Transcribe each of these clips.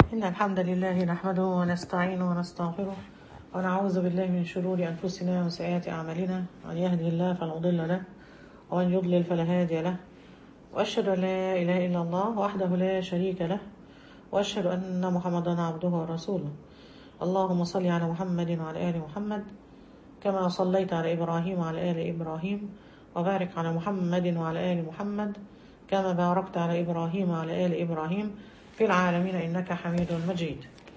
إن الحمد لله نحمده ونستعينه ونستغفره ونعوذ بالله من شرور أنفسنا وسيئات أعمالنا من يهده الله فلا مضل له ومن يضلل فلا هادي له وأشهد أن لا إله إلا الله وحده لا شريك له وأشهد أن محمدا عبده ورسوله اللهم صل على محمد وعلى آل محمد كما صليت على إبراهيم وعلى آل إبراهيم وبارك على محمد وعلى آل محمد كما باركت على إبراهيم وعلى آل إبراهيم في العالمين إنك حميد مجيد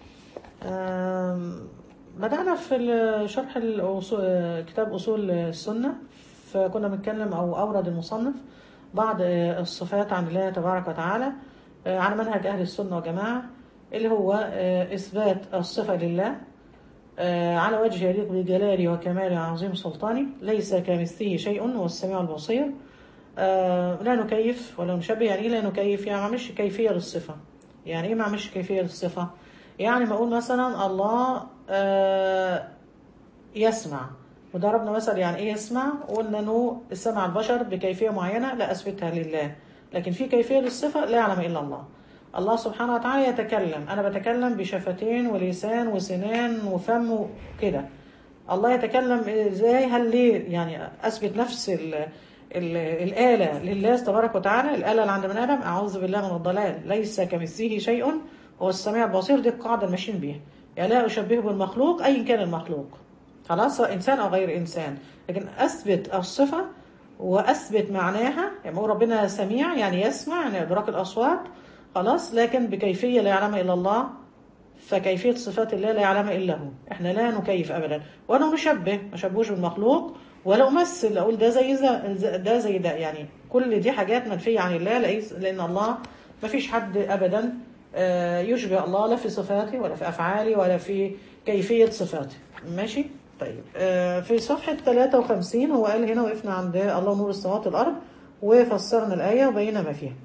آم، بدأنا في ال- شرح الأصول- كتاب أصول السنة فكنا بنتكلم أو أورد المصنف بعض الصفات عن الله تبارك وتعالى آه، على منهج أهل السنة والجماعة اللي هو آه، إثبات الصفة لله آه، على وجه يليق بجلاله وكماله عظيم سلطانه ليس كمثله شيء هو السميع البصير آه، لا نكيف ولا نشبه يعني ايه لا نكيف يعني ما عملش كيفية للصفة يعني ايه ما عملش كيفية للصفة يعني ما اقول مثلا الله آه، يسمع وضربنا مثل يعني ايه يسمع قلنا انه سمع البشر بكيفية معينة لا اثبتها لله لكن في كيفية للصفة لا يعلم الا الله الله سبحانه وتعالى يتكلم انا بتكلم بشفتين ولسان وسنان وفم وكده الله يتكلم ازاي هل ليه يعني اثبت نفس ال ال الآلة لله تبارك وتعالى الآلة اللي عند من آدم أعوذ بالله من الضلال ليس كمثله شيء هو السميع البصير دي القاعدة الماشيين بيها يعني لا أشبهه بالمخلوق أي كان المخلوق خلاص سواء إنسان أو غير إنسان لكن أثبت الصفة وأثبت معناها يعني هو ربنا سميع يعني يسمع يعني إدراك الأصوات خلاص لكن بكيفية لا يعلمها إلا الله فكيفية صفات الله لا يعلمها إلا هو احنا لا نكيف أبدا ولا نشبه ما شبهوش بالمخلوق ولا أمثل أقول ده زي ده, ده زي ده يعني كل دي حاجات منفية عن الله لأي- لأن الله ما فيش حد أبدا آه، يشبه الله لا في صفاته ولا في أفعاله ولا في كيفية صفاته ماشي طيب آه، في صفحة 53 هو قال هنا وقفنا عند الله نور السماوات والأرض وفسرنا الآية وبينا ما فيها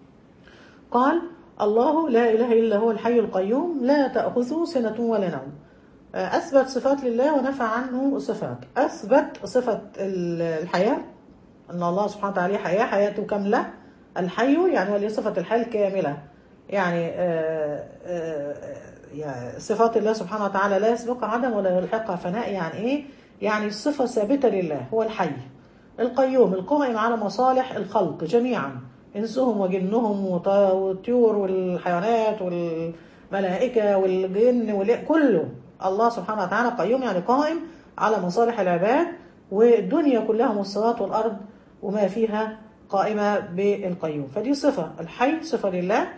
قال الله لا إله إلا هو الحي القيوم لا تأخذه سنة ولا نوم أثبت صفات لله ونفى عنه صفات أثبت صفة ال- الحياة أن الله سبحانه وتعالى حياة حياته كاملة الحي يعني وليه صفة الحياة الكاملة يعني آه، آه، يعني صفات الله سبحانه وتعالى لا يسبقها عدم ولا يلحقها فناء يعني إيه؟ يعني الصفة ثابتة لله هو الحي القيوم القائم على مصالح الخلق جميعا إنسهم وجنهم وط- والطيور والحيوانات والملائكة والجن وال- كله الله سبحانه وتعالى قيوم يعني قائم على مصالح العباد والدنيا كلها والسماوات والأرض وما فيها قائمة بالقيوم فدي صفة الحي صفة لله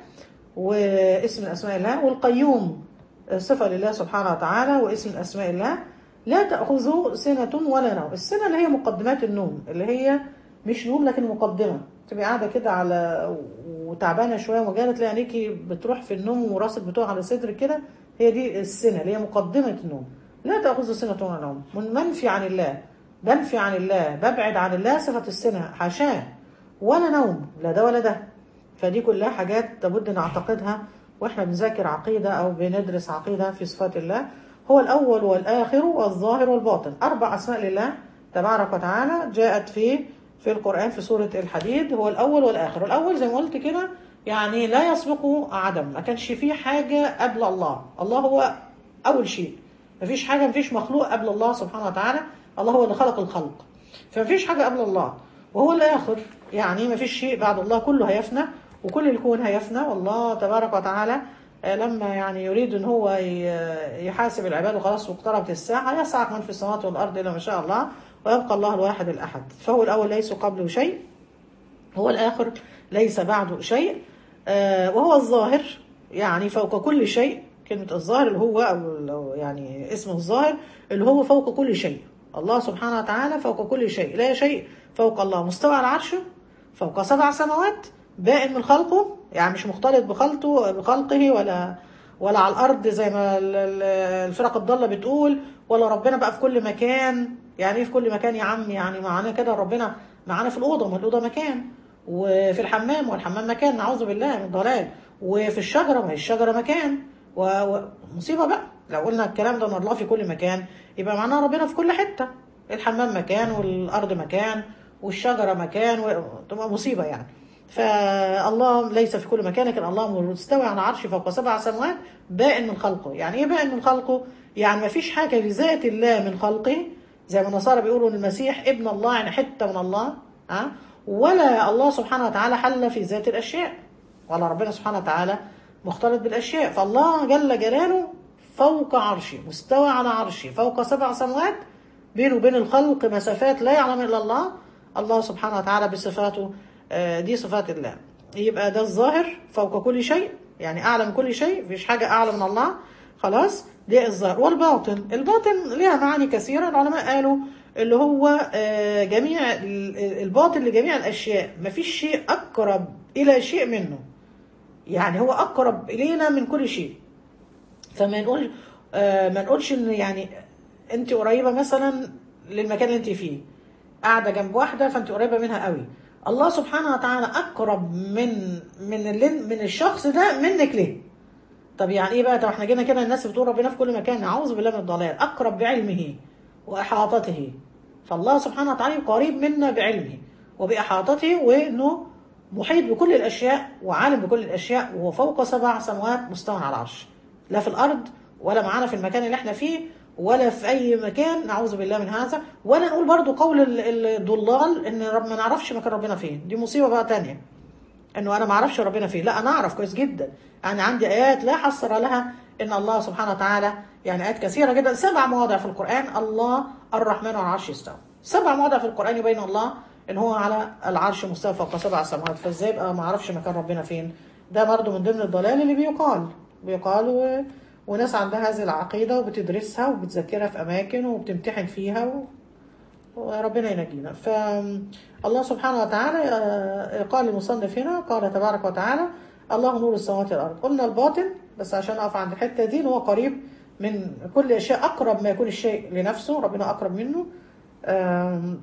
واسم من أسماء الله والقيوم صفة لله سبحانه وتعالى واسم من أسماء الله لا تأخذه سنة ولا نوم السنة اللي هي مقدمات النوم اللي هي مش نوم لكن مقدمة تبقى قاعدة كده على وتعبانة شوية وجالة تلاقي عينيكي بتروح في النوم وراسك بتقع على صدرك كده هي دي السنة اللي هي مقدمة النوم لا تأخذه سنة ولا نوم من منفي عن الله بنفي عن الله ببعد عن الله صفة السنة حاشاه ولا نوم لا ده ولا ده فدي كلها حاجات لابد نعتقدها واحنا بنذاكر عقيدة او بندرس عقيدة في صفات الله هو الاول والاخر والظاهر والباطن اربع اسماء لله تبارك وتعالى جاءت في في القرآن في سورة الحديد هو الاول والاخر الاول زي ما قلت كده يعني لا يسبقه عدم ما كانش فيه حاجة قبل الله الله هو اول شيء مفيش حاجة مفيش مخلوق قبل الله سبحانه وتعالى الله هو اللي خلق الخلق فمفيش حاجة قبل الله وهو الآخر يعني مفيش شيء بعد الله كله هيفنى وكل الكون هيفنى والله تبارك وتعالى آه، لما يعني يريد ان هو ي- يحاسب العباد وخلاص واقتربت الساعة يسعك من في السماوات والأرض إلا ما شاء الله ويبقى الله الواحد الأحد فهو الأول ليس قبله شيء هو الآخر ليس بعده شيء آه، وهو الظاهر يعني فوق كل شيء كلمة الظاهر اللي هو أو لو يعني اسمه الظاهر اللي هو فوق كل شيء الله سبحانه وتعالى فوق كل شيء لا شيء فوق الله مستوى على عرشه فوق سبع سماوات بائن من خلقه يعني مش مختلط بخلقه بخلقه ولا ولا على الارض زي ما ال- ال- الفرق الضاله بتقول ولا ربنا بقى في كل مكان يعني ايه في كل مكان يا عم يعني معناه كده ربنا معانا في الاوضه ما الاوضه مكان وفي الحمام والحمام مكان نعوذ بالله من الضلال وفي الشجره ما هي الشجره مكان و- ومصيبه بقى لو قلنا الكلام ده ان الله في كل مكان يبقى معناه ربنا في كل حته الحمام مكان والارض مكان والشجره مكان و... تبقى مصيبه يعني فالله ليس في كل مكان لكن الله مستوى على عرشه فوق سبع سماوات بائن من خلقه يعني ايه بائن من خلقه يعني ما فيش حاجه لذات الله من خلقه زي ما النصارى بيقولوا ان المسيح ابن الله يعني حته من الله ها ولا الله سبحانه وتعالى حل في ذات الاشياء ولا ربنا سبحانه وتعالى مختلط بالاشياء فالله جل جلاله فوق عرشه مستوى على عرشه فوق سبع سماوات بينه وبين الخلق مسافات لا يعلم الا الله الله سبحانه وتعالى بصفاته آه، دي صفات الله يبقى ده الظاهر فوق كل شيء يعني اعلى من كل شيء مفيش حاجه اعلى من الله خلاص ده الظاهر والباطن الباطن ليها معاني كثيره العلماء قالوا اللي هو آه، جميع ال- الباطن لجميع الاشياء مفيش شيء اقرب الى شيء منه يعني هو اقرب الينا من كل شيء فما نقول آه ما نقولش ان يعني انت قريبه مثلا للمكان اللي انت فيه قاعده جنب واحده فانت قريبه منها قوي الله سبحانه وتعالى اقرب من من اللي من الشخص ده منك ليه طب يعني ايه بقى طب احنا جينا كده الناس بتقول ربنا في كل مكان اعوذ بالله من الضلال اقرب بعلمه واحاطته فالله سبحانه وتعالى قريب منا بعلمه وباحاطته وانه محيط بكل الاشياء وعالم بكل الاشياء وهو فوق سبع سماوات مستوى على العرش لا في الارض ولا معانا في المكان اللي احنا فيه ولا في اي مكان نعوذ بالله من هذا ولا نقول برضو قول ال- الضلال ان رب ما نعرفش مكان ربنا فين دي مصيبه بقى تانية انه انا ما اعرفش ربنا فين لا انا اعرف كويس جدا يعني عندي ايات لا حصر لها ان الله سبحانه وتعالى يعني ايات كثيره جدا سبع مواضع في القران الله الرحمن على العرش استوى سبع مواضع في القران يبين الله ان هو على العرش مستوى فوق سبع سماوات فازاي بقى ما اعرفش مكان ربنا فين ده برضه من ضمن الضلال اللي بيقال بيقال و... وناس عندها هذه العقيده وبتدرسها وبتذاكرها في اماكن وبتمتحن فيها و... وربنا ينجينا فالله سبحانه وتعالى آه، قال المصنف هنا قال تبارك وتعالى الله نور السماوات والارض قلنا الباطن بس عشان اقف عند الحته دي إن هو قريب من كل اشياء اقرب ما يكون الشيء لنفسه ربنا اقرب منه آم،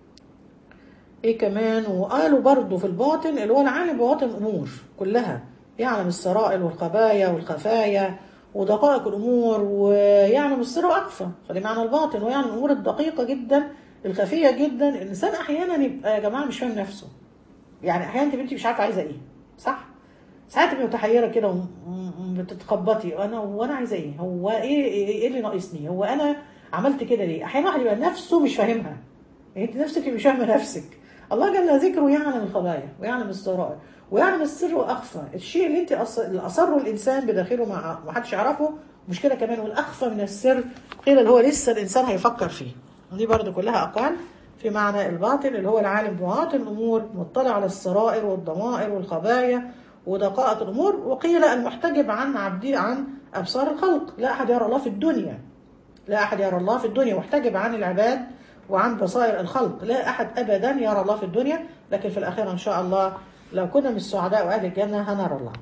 ايه كمان وقالوا برضو في الباطن اللي هو العالم بواطن الامور كلها يعلم السرائر والخبايا والخفايا ودقائق الامور ويعلم السر واخفى فده معنى الباطن ويعلم الامور الدقيقه جدا الخفيه جدا الانسان احيانا يبقى يا جماعه مش فاهم نفسه يعني احيانا تبقى انت مش عارفه عايزه ايه صح ساعات تبقي متحيره كده وبتتخبطي وانا وانا عايزه ايه هو ايه ايه إيه اللي ناقصني هو انا عملت كده ليه احيانا واحد يبقى نفسه مش فاهمها يعني انت نفسك مش فاهمه نفسك الله جل ذكره يعلم الخبايا ويعلم السرائر ويعلم السر واخفى الشيء اللي انت أص... اللي اصره الانسان بداخله ما ما حدش يعرفه مش كده كمان والاخفى من السر قيل اللي هو لسه الانسان هيفكر فيه دي برضو كلها اقوال في معنى الباطن اللي هو العالم بمواطن الامور مطلع على السرائر والضمائر والخبايا ودقائق الامور وقيل المحتجب عن عبدي عن ابصار الخلق لا احد يرى الله في الدنيا لا أحد يرى الله في الدنيا محتجب عن العباد وعن بصائر الخلق لا أحد أبدا يرى الله في الدنيا لكن في الآخرة إن شاء الله لو كنا من السعداء وأهل الجنة هنرى الله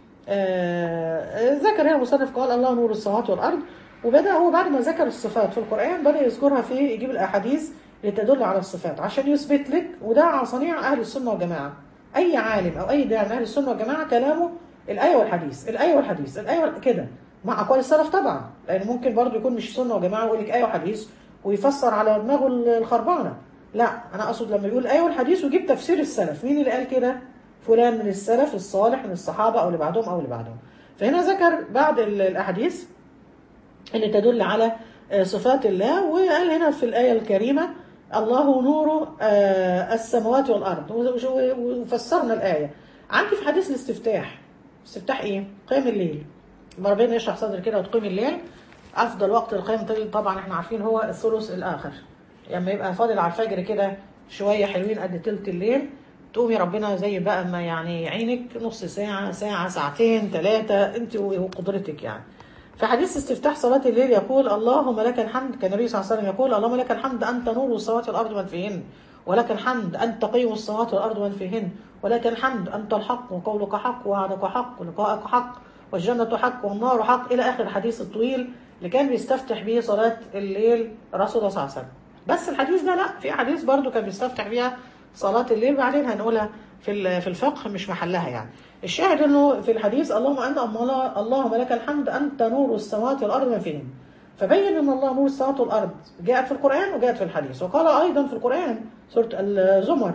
آه، ذكر هنا المصنف قال الله نور السماوات والأرض وبدأ هو بعد ما ذكر الصفات في القرآن بدأ يذكرها في يجيب الأحاديث لتدل على الصفات عشان يثبت لك وده على صنيع أهل السنة والجماعة أي عالم أو أي داعي من أهل السنة والجماعة كلامه الآية والحديث الآية والحديث الآية وال- كده مع أقوال السلف طبعا لأن ممكن برضه يكون مش سنة وجماعة ويقول لك آية وحديث ويفسر على دماغه الخربانة لا أنا أقصد لما يقول الآية والحديث ويجيب تفسير السلف مين اللي قال كده فلان من السلف الصالح من الصحابة أو اللي بعدهم أو اللي بعدهم فهنا ذكر بعض ال- الأحاديث اللي تدل على آه، صفات الله وقال هنا في الآية الكريمة الله نور آه، السماوات والأرض وش- وفسرنا الآية عندي في حديث الاستفتاح استفتاح إيه؟ قيام الليل لما ربنا يشرح صدر كده وتقيم الليل أفضل وقت القيام الليل طبعا احنا عارفين هو الثلث الآخر لما يبقى فاضل على الفجر كده شوية حلوين قد تلت الليل تقومي ربنا زي بقى ما يعني يعينك نص ساعة ساعة ساعتين ثلاثة انت وقدرتك يعني في حديث استفتاح صلاة الليل يقول اللهم لك الحمد كان النبي صلى الله عليه وسلم يقول اللهم لك الحمد أنت نور السماوات والأرض ومن فيهن ولك الحمد أنت قيم السماوات والأرض ومن فيهن ولك الحمد أنت الحق وقولك حق ووعدك حق ولقاءك حق والجنة حق والنار حق إلى آخر الحديث الطويل اللي كان بيستفتح به صلاة الليل رسول الله صلى الله عليه وسلم بس الحديث ده لا في حديث برضو كان بيستفتح بيها صلاة الليل بعدين هنقولها في ال- في الفقه مش محلها يعني الشاهد انه في الحديث اللهم انت أمولا اللهم لك الحمد انت نور السماوات والارض ما فيهن فبين ان الله نور السماوات والارض جاءت في القران وجاءت في الحديث وقال ايضا في القران سوره الزمر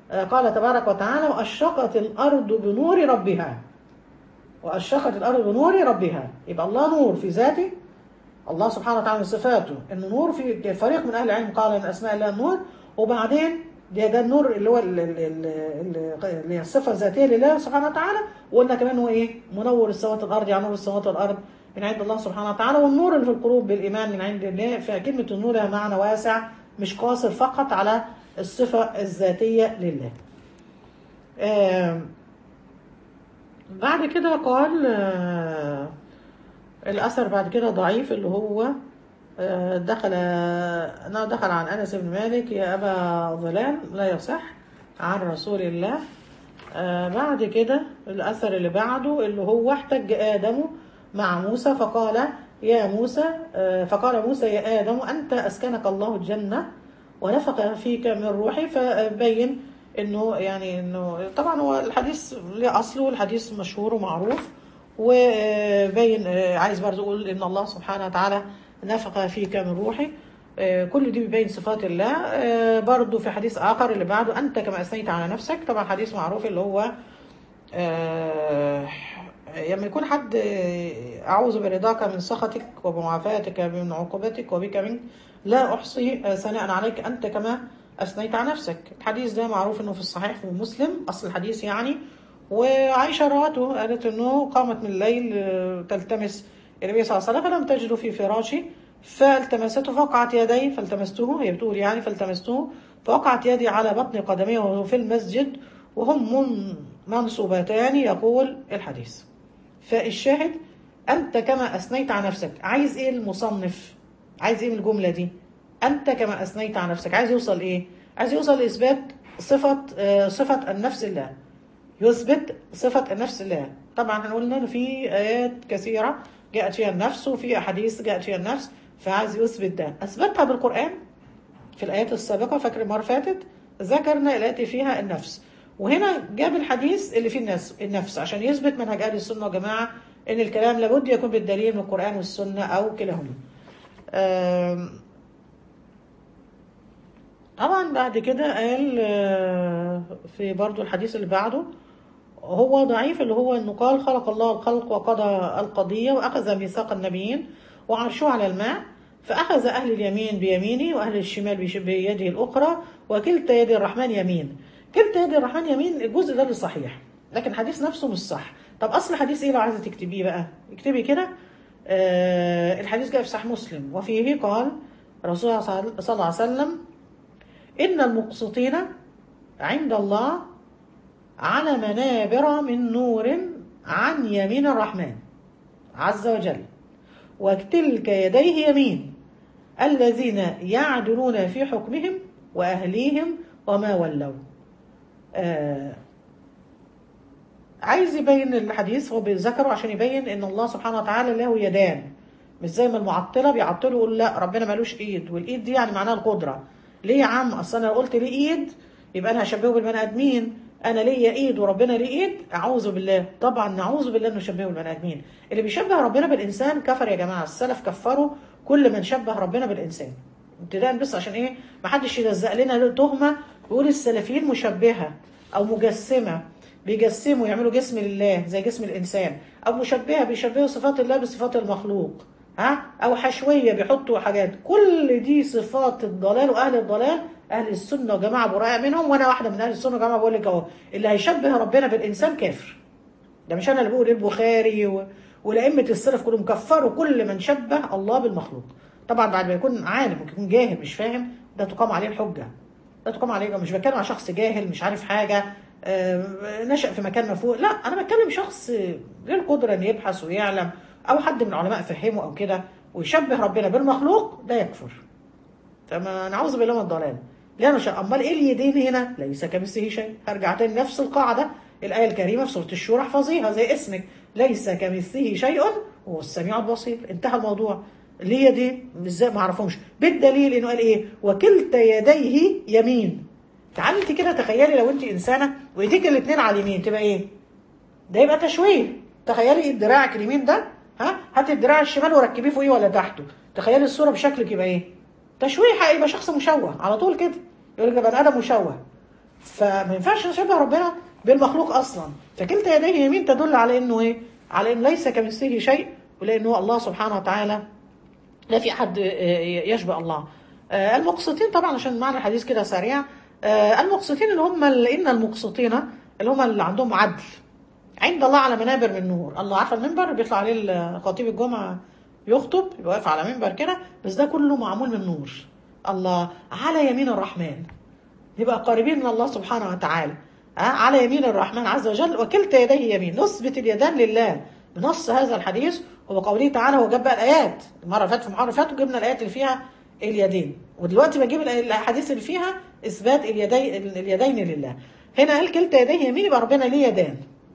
آه، قال تبارك وتعالى وأشرقت الأرض بنور ربها وأشرقت الأرض بنور ربها يبقى الله نور في ذاته الله سبحانه وتعالى من صفاته انه نور في فريق من اهل العلم قال من اسماء الله النور وبعدين ده, ده النور اللي هو ال- ال- ال- ال- اللي هي الصفه الذاتيه لله سبحانه وتعالى وقلنا كمان هو ايه منور السماوات والارض يعني نور السماوات والارض من عند الله سبحانه وتعالى والنور اللي في القلوب بالايمان من عند الله فكلمه النور لها معنى واسع مش قاصر فقط على الصفه الذاتيه لله. آم، بعد كده قال آه، الأثر بعد كده ضعيف اللي هو آه، دخل أنه دخل عن أنس بن مالك يا أبا ظلال لا يصح عن رسول الله آه، بعد كده الأثر اللي بعده اللي هو احتج آدم مع موسى فقال يا موسى آه، فقال موسى يا آدم أنت أسكنك الله الجنة ونفخ فيك من روحي فبين انه يعني انه طبعا هو الحديث له اصله والحديث مشهور ومعروف وبين عايز برضه اقول ان الله سبحانه وتعالى نفخ فيك من روحي آه، كل دي بيبين صفات الله آه، برضه في حديث اخر اللي بعده انت كما اثنيت على نفسك طبعا حديث معروف اللي هو آه، لما يكون حد آه، اعوذ برضاك من سخطك وبمعافاتك من عقوبتك وبك منك لا احصي آه، ثناء عليك انت كما اثنيت على نفسك الحديث ده معروف انه في الصحيح في مسلم اصل الحديث يعني وعائشه رواته قالت انه قامت من الليل آه، تلتمس النبي صلى الله عليه وسلم فلم تجده في فراشي فالتمسته فوقعت يدي فالتمسته هي بتقول يعني فالتمسته فوقعت يدي على بطن قدمي وهو في المسجد وهم من منصوبتان يقول الحديث فالشاهد أنت كما أثنيت على نفسك عايز إيه المصنف عايز إيه من الجملة دي أنت كما أثنيت على نفسك عايز يوصل إيه عايز يوصل لإثبات صفة آه، صفة النفس الله يثبت صفة النفس الله طبعا هنقول إن في آيات كثيرة جاءت فيها النفس وفي أحاديث جاءت فيها النفس فعايز يثبت ده أثبتها بالقرآن في الآيات السابقة فاكر المرة فاتت ذكرنا الآيات فيها النفس وهنا جاب الحديث اللي فيه النفس النفس عشان يثبت منهج أهل السنة والجماعة إن الكلام لابد يكون بالدليل من القرآن والسنة أو كلاهما. آم، طبعا بعد كده قال آه، في برضو الحديث اللي بعده هو ضعيف اللي هو انه قال خلق الله الخلق وقضى القضية واخذ ميثاق النبيين وعرشه على الماء فاخذ اهل اليمين بيمينه واهل الشمال بش- بيده الاخرى وكلتا يد الرحمن يمين كلتا يد الرحمن يمين الجزء ده اللي صحيح لكن الحديث نفسه مش صح طب اصل الحديث ايه لو عايزه تكتبيه بقى اكتبي كده آه الحديث جاء في صحيح مسلم وفيه قال رسول الله صلى الله عليه وسلم إن المقسطين عند الله على منابر من نور عن يمين الرحمن عز وجل وتلك يديه يمين الذين يعدلون في حكمهم وأهليهم وما ولوا آه عايز يبين الحديث هو بيذكره عشان يبين ان الله سبحانه وتعالى له يدان مش زي ما المعطله بيعطلوا يقول لا ربنا مالوش ايد والايد دي يعني معناها القدره ليه يا عم اصل انا لو قلت ليه ايد يبقى انا هشبهه بالبني ادمين انا ليا ايد وربنا ليه ايد اعوذ بالله طبعا نعوذ بالله انه نشبهه بالبني ادمين اللي بيشبه ربنا بالانسان كفر يا جماعه السلف كفروا كل من شبه ربنا بالانسان ابتداء بس عشان ايه ما حدش يلزق لنا تهمه يقول السلفيين مشبهه او مجسمه بيجسموا يعملوا جسم لله زي جسم الانسان او مشبهه بيشبهوا صفات الله بصفات المخلوق ها او حشويه بيحطوا حاجات كل دي صفات الضلال واهل الضلال اهل السنه وجماعه براء منهم وانا واحده من اهل السنه وجماعه بقول لك اهو اللي هيشبه ربنا بالانسان كافر ده مش انا اللي بقول البخاري و... والائمه السلف كلهم كفروا كل من شبه الله بالمخلوق طبعا بعد ما يكون عالم ممكن يكون جاهل مش فاهم ده تقام عليه الحجه ده تقام عليه مش بتكلم على شخص جاهل مش عارف حاجه آه، نشأ في مكان مفوق لا انا بتكلم شخص له القدره ان يبحث ويعلم او حد من العلماء فهمه او كده ويشبه ربنا بالمخلوق ده يكفر فما نعوذ بالله من الضلال لا مش امال ايه اليدين هنا ليس كمثله شيء هرجع تاني نفس القاعده الايه الكريمه في سوره الشورى احفظيها زي اسمك ليس كمثله شيء وهو السميع البصير انتهى الموضوع ليه دي ازاي ما اعرفهمش بالدليل انه قال ايه وكلتا يديه يمين تعالي انت كده تخيلي لو انت انسانه وايديك الاثنين على اليمين تبقى ايه ده يبقى تشويه تخيلي دراعك اليمين ده ها هاتي الدراع الشمال وركبيه فوقيه ولا تحته تخيلي الصوره بشكلك يبقى ايه تشويه يبقى شخص مشوه على طول كده يقول لك ده بني ادم مشوه فما ينفعش نشبه ربنا بالمخلوق اصلا فكلتا يديه يمين تدل على انه ايه على انه ليس كمثله شيء ولانه الله سبحانه وتعالى لا في حد يشبه الله آه، المقسطين طبعا عشان معنى الحديث كده سريع آه، المقسطين اللي هم ال- ان المقسطين اللي هم اللي عندهم عدل عند الله على منابر من نور الله عارفه المنبر بيطلع عليه خطيب الجمعه يخطب يبقى واقف على منبر كده بس ده كله معمول من نور الله على يمين الرحمن يبقى قريبين من الله سبحانه وتعالى ها على يمين الرحمن عز وجل وكلتا يديه يمين نثبت اليدان لله بنص هذا الحديث وبقوله تعالى هو جاب بقى الايات المره اللي فاتت في المحاضره اللي فاتت جبنا الايات اللي فيها اليدين ودلوقتي بجيب الاحاديث اللي فيها اثبات اليدين اليدين لله هنا قال كلتا يديه يمين يبقى ربنا ليه يدان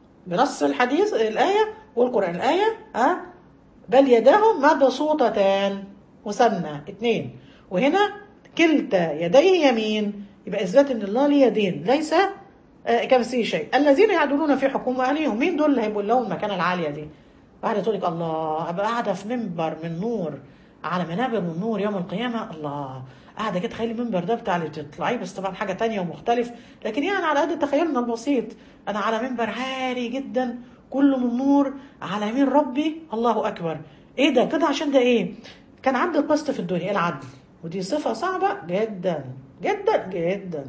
بنص الحديث الايه والقران الايه ها بل يداه مبسوطتان مثنى اثنين وهنا كلتا يديه يمين يبقى اثبات ان الله ليه يدين ليس آه، كمثله شيء الذين يعدلون في حكم اهلهم مين دول اللي هيبقوا لهم المكانه العاليه دي واحده تقول لك الله ابقى قاعده في منبر من نور على منابر من نور يوم القيامه الله قاعده كده تخيلي المنبر ده بتاع اللي تطلعيه بس طبعا حاجه تانية ومختلف لكن يعني على قد تخيلنا البسيط انا على منبر عالي جدا كله من نور على يمين ربي الله اكبر ايه ده كده عشان ده ايه كان عندي القسط في الدنيا العدل ودي صفه صعبه جدا جدا جدا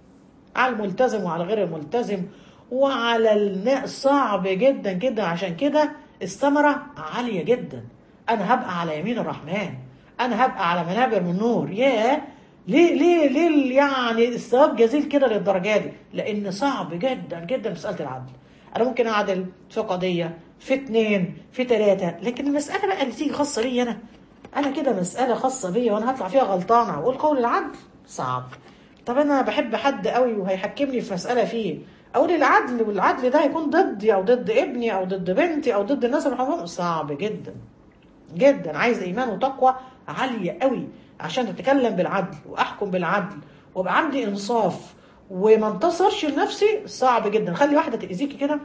على الملتزم وعلى غير الملتزم وعلى الناس صعب جدا جدا عشان كده الثمرة عالية جدا أنا هبقى على يمين الرحمن أنا هبقى على منابر من نور ياه ليه ليه ليه يعني الثواب جزيل كده للدرجة دي لأن صعب جدا جدا مسألة العدل أنا ممكن أعدل في قضية في اتنين في تلاتة لكن المسألة بقى اللي تيجي خاصة لي أنا أنا كده مسألة خاصة بيا وأنا هطلع فيها غلطانة وأقول قول العدل صعب طب انا بحب حد قوي وهيحكمني في مساله فيه اقول العدل والعدل ده هيكون ضدي او ضد ابني او ضد بنتي او ضد الناس اللي حواليهم صعب جدا جدا عايز ايمان وتقوى عاليه قوي عشان تتكلم بالعدل واحكم بالعدل وابقى عندي انصاف وما انتصرش لنفسي صعب جدا خلي واحده تاذيكي كده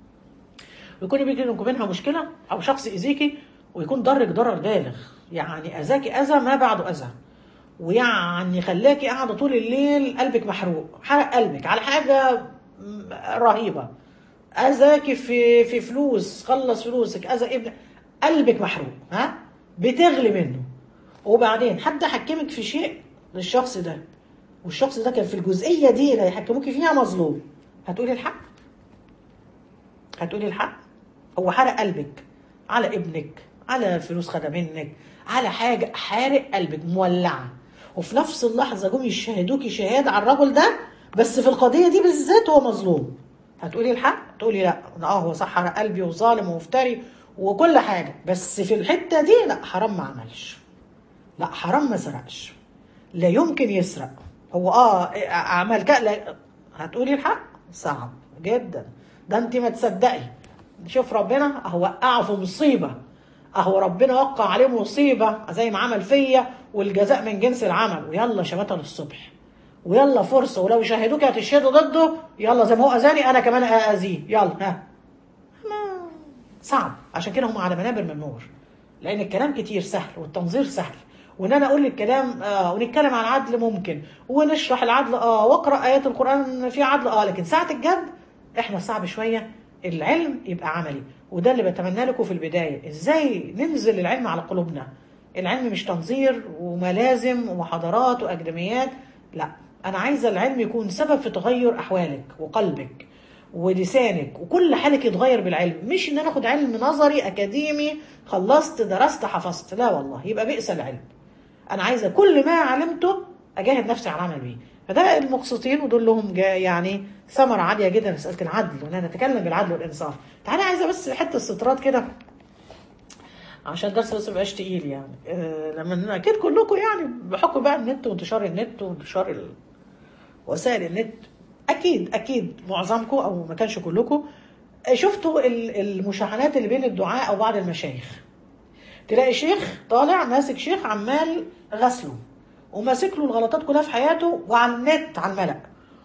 ويكون بينك وبينها مشكله او شخص يأذيكي ويكون ضرك ضرر بالغ يعني اذاكي اذى ما بعده اذى ويعني خلاكي قاعده طول الليل قلبك محروق حرق قلبك على حاجه م- رهيبه اذاكي في في فلوس خلص فلوسك اذى ابن قلبك محروق ها بتغلي منه وبعدين حد حكمك في شيء للشخص ده والشخص ده كان في الجزئيه دي اللي هيحكموكي فيها مظلوم هتقولي الحق هتقولي الحق هو حرق قلبك على ابنك على فلوس خدها منك على حاجه حارق قلبك مولعه وفي نفس اللحظه جم يشهدوكي شهاده على الرجل ده بس في القضيه دي بالذات هو مظلوم هتقولي الحق تقولي لا اه هو صح حرق قلبي وظالم ومفتري وكل حاجه بس في الحته دي لا حرام ما عملش لا حرام ما سرقش لا يمكن يسرق هو اه اعمال كده لا هتقولي الحق صعب جدا ده انت ما تصدقي شوف ربنا اهو وقعه في مصيبه اهو ربنا وقع عليه مصيبه زي ما عمل فيا والجزاء من جنس العمل ويلا شماتة للصبح ويلا فرصه ولو شاهدوك هتشهدوا ضده يلا زي ما هو اذاني انا كمان اذيه يلا ها ما صعب عشان كده هم على منابر من نور لان الكلام كتير سهل والتنظير سهل وان انا اقول الكلام آه ونتكلم عن العدل ممكن ونشرح العدل اه واقرا ايات القران في عدل اه لكن ساعه الجد احنا صعب شويه العلم يبقى عملي وده اللي بتمنى لكم في البدايه ازاي ننزل العلم على قلوبنا العلم مش تنظير وملازم ومحاضرات واكاديميات لا انا عايزه العلم يكون سبب في تغير احوالك وقلبك ولسانك وكل حالك يتغير بالعلم مش ان انا اخد علم نظري اكاديمي خلصت درست حفظت لا والله يبقى بئس العلم انا عايزه كل ما علمته اجاهد نفسي على العمل بيه فده المقسطين ودول لهم جا- يعني ثمره عاليه جدا في مساله العدل وان انا اتكلم بالعدل والانصاف تعالى عايزه بس حته استطراد كده عشان الدرس بس مبقاش تقيل يعني آه لما اكيد كلكم يعني بحكم بقى النت وانتشار النت وانتشار ال... وسائل النت اكيد اكيد معظمكم او ما كانش كلكم آه، شفتوا ال- المشاحنات اللي بين الدعاء او بعض المشايخ تلاقي شيخ طالع ماسك شيخ عمال غسله وماسك له الغلطات كلها في حياته وعلى النت على الملأ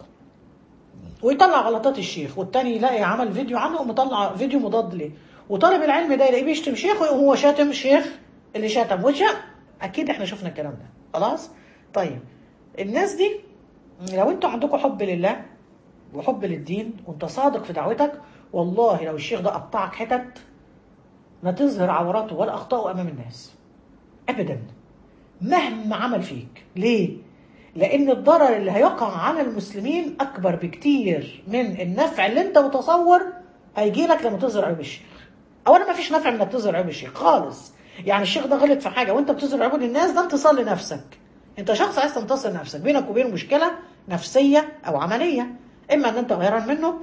ويطلع غلطات الشيخ والتاني يلاقي عمل فيديو عنه ومطلع فيديو مضاد ليه وطالب العلم ده يلاقيه بيشتم شيخ وهو شاتم الشيخ اللي شتم وشا اكيد احنا شفنا الكلام ده خلاص طيب الناس دي لو انتوا عندكم حب لله وحب للدين وانت صادق في دعوتك والله لو الشيخ ده قطعك حتت ما تظهر عوراته ولا اخطائه امام الناس ابدا مهما عمل فيك ليه لان الضرر اللي هيقع على المسلمين اكبر بكتير من النفع اللي انت متصور هيجي لك لما تظهر عيوب الشيخ اولا ما فيش نفع انك تظهر عيوب الشيخ خالص يعني الشيخ ده غلط في حاجه وانت بتظهر عيوب للناس ده انتصار لنفسك انت شخص عايز تنتصر لنفسك بينك وبينه مشكله نفسيه او عمليه اما ان انت غيران منه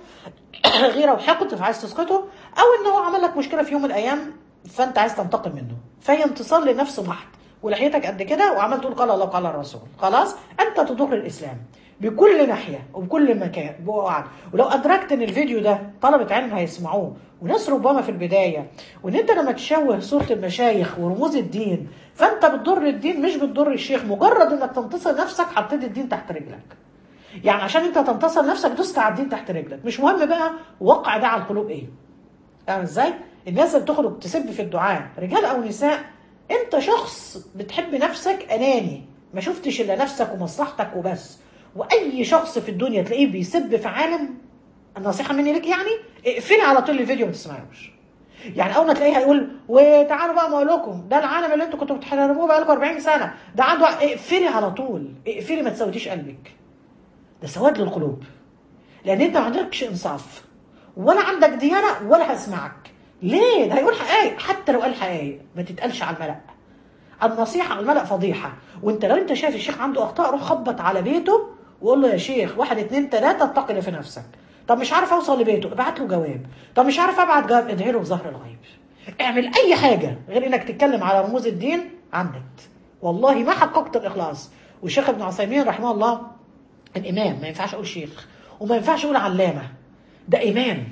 غيره وحقد فعايز تسقطه او ان هو عمل لك مشكله في يوم من الايام فانت عايز تنتقم منه فهي انتصار لنفسه محض ولحيتك قد كده وعمال تقول قال الله قال الرسول خلاص انت تضر الاسلام بكل ناحيه وبكل مكان وقعد ولو ادركت ان الفيديو ده طلبه علم هيسمعوه وناس ربما في البدايه وان انت لما تشوه صوره المشايخ ورموز الدين فانت بتضر الدين مش بتضر الشيخ مجرد انك تنتصر نفسك حطيت الدين تحت رجلك يعني عشان انت تنتصر نفسك دوست على الدين تحت رجلك مش مهم بقى وقع ده على القلوب ايه يعني ازاي الناس اللي بتخرج تسب في الدعاء رجال او نساء انت شخص بتحب نفسك اناني ما شفتش الا نفسك ومصلحتك وبس واي شخص في الدنيا تلاقيه بيسب في عالم النصيحه مني لك يعني اقفلي على طول الفيديو ما تسمعوش يعني اول ما تلاقيه هيقول وتعالوا بقى ما اقول لكم ده العالم اللي انتوا كنتوا بتحاربوه بقالكم 40 سنه ده عنده اقفلي على طول اقفلي ما تسوديش قلبك ده سواد للقلوب لان انت ما عندكش انصاف ولا عندك ديانه ولا هسمعك ليه ده هيقول حقائق حتى لو قال حقائق ما تتقالش على الملأ النصيحه على الملأ فضيحه وانت لو انت شايف الشيخ عنده اخطاء روح خبط على بيته وقول له يا شيخ واحد اتنين تلاته اتقي الله في نفسك طب مش عارف اوصل لبيته ابعت له جواب طب مش عارف ابعت جواب ادعي له بظهر الغيب اعمل اي حاجه غير انك تتكلم على رموز الدين على النت والله ما حققت الاخلاص والشيخ ابن عثيمين رحمه الله الامام ما ينفعش اقول شيخ وما ينفعش اقول علامه ده امام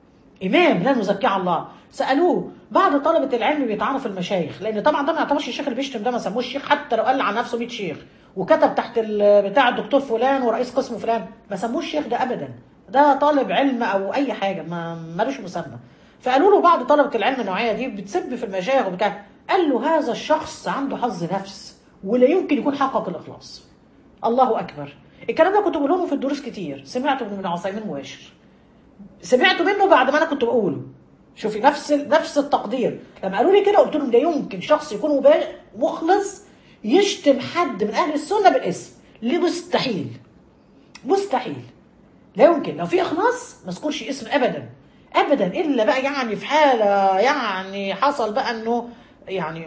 امام لا نزكيه على الله سالوه بعض طلبه العلم بيطعنوا في المشايخ لان طبعا ده ما يعتبرش الشيخ اللي بيشتم ده ما سموش شيخ حتى لو قال عن نفسه 100 شيخ وكتب تحت ال- بتاع الدكتور فلان ورئيس قسم فلان ما سموش شيخ ده ابدا ده طالب علم او اي حاجه ما ملوش مسمى فقالوا له بعض طلبه العلم النوعيه دي بتسب في المشايخ وبتاع قال له هذا الشخص عنده حظ نفس ولا يمكن يكون حقق الاخلاص الله اكبر الكلام ده كنت بقوله لهم في الدروس كتير سمعته من ابن عثيمين مباشر سمعته منه بعد ما انا كنت بقوله شوفي نفس نفس التقدير لما قالوا لي كده قلت لهم ده يمكن شخص يكون مبا- مخلص يشتم حد من اهل السنه بالاسم ليه مستحيل مستحيل لا يمكن لو في اخلاص ما اذكرش اسم ابدا ابدا الا بقى يعني في حاله يعني حصل بقى انه يعني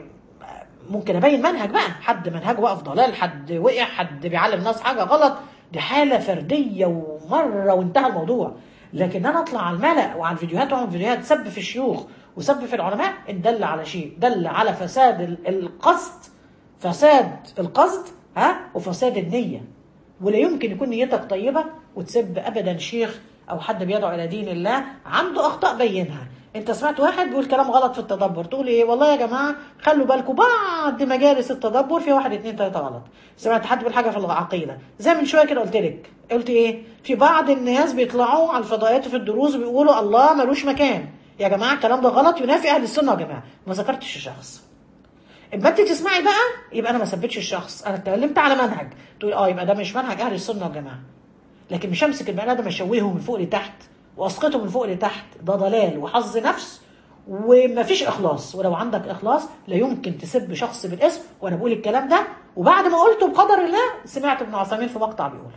ممكن ابين منهج بقى حد منهجه بقى في ضلال حد وقع حد بيعلم الناس حاجه غلط دي حاله فرديه ومره وانتهى الموضوع لكن انا اطلع على الملأ وعلى الفيديوهات واعمل فيديوهات سب في الشيوخ وسب في العلماء ان دل على شيء دل على فساد ال- القصد فساد القصد ها وفساد النيه ولا يمكن يكون نيتك طيبه وتسب ابدا شيخ او حد بيدعو الى دين الله عنده اخطاء بينها انت سمعت واحد بيقول كلام غلط في التدبر تقول ايه والله يا جماعه خلوا بالكم بعد مجالس التدبر في واحد اتنين تلاته غلط سمعت حد بيقول حاجه في العقيده زي من شويه كده قلت لك قلت ايه في بعض الناس بيطلعوا على الفضائيات في الدروس وبيقولوا الله ملوش مكان يا جماعه الكلام ده غلط ينافي اهل السنه يا جماعه ما ذكرتش الشخص اما انت تسمعي بقى يبقى انا ما ثبتش الشخص انا اتكلمت على منهج تقول اه يبقى ده مش منهج اهل السنه والجماعه لكن مش امسك البني ادم اشوهه من فوق لتحت واسقطه من فوق لتحت ده ضلال وحظ نفس ومفيش اخلاص ولو عندك اخلاص لا يمكن تسب شخص بالاسم وانا بقول الكلام ده وبعد ما قلته بقدر الله سمعت ابن عثيمين في مقطع بيقول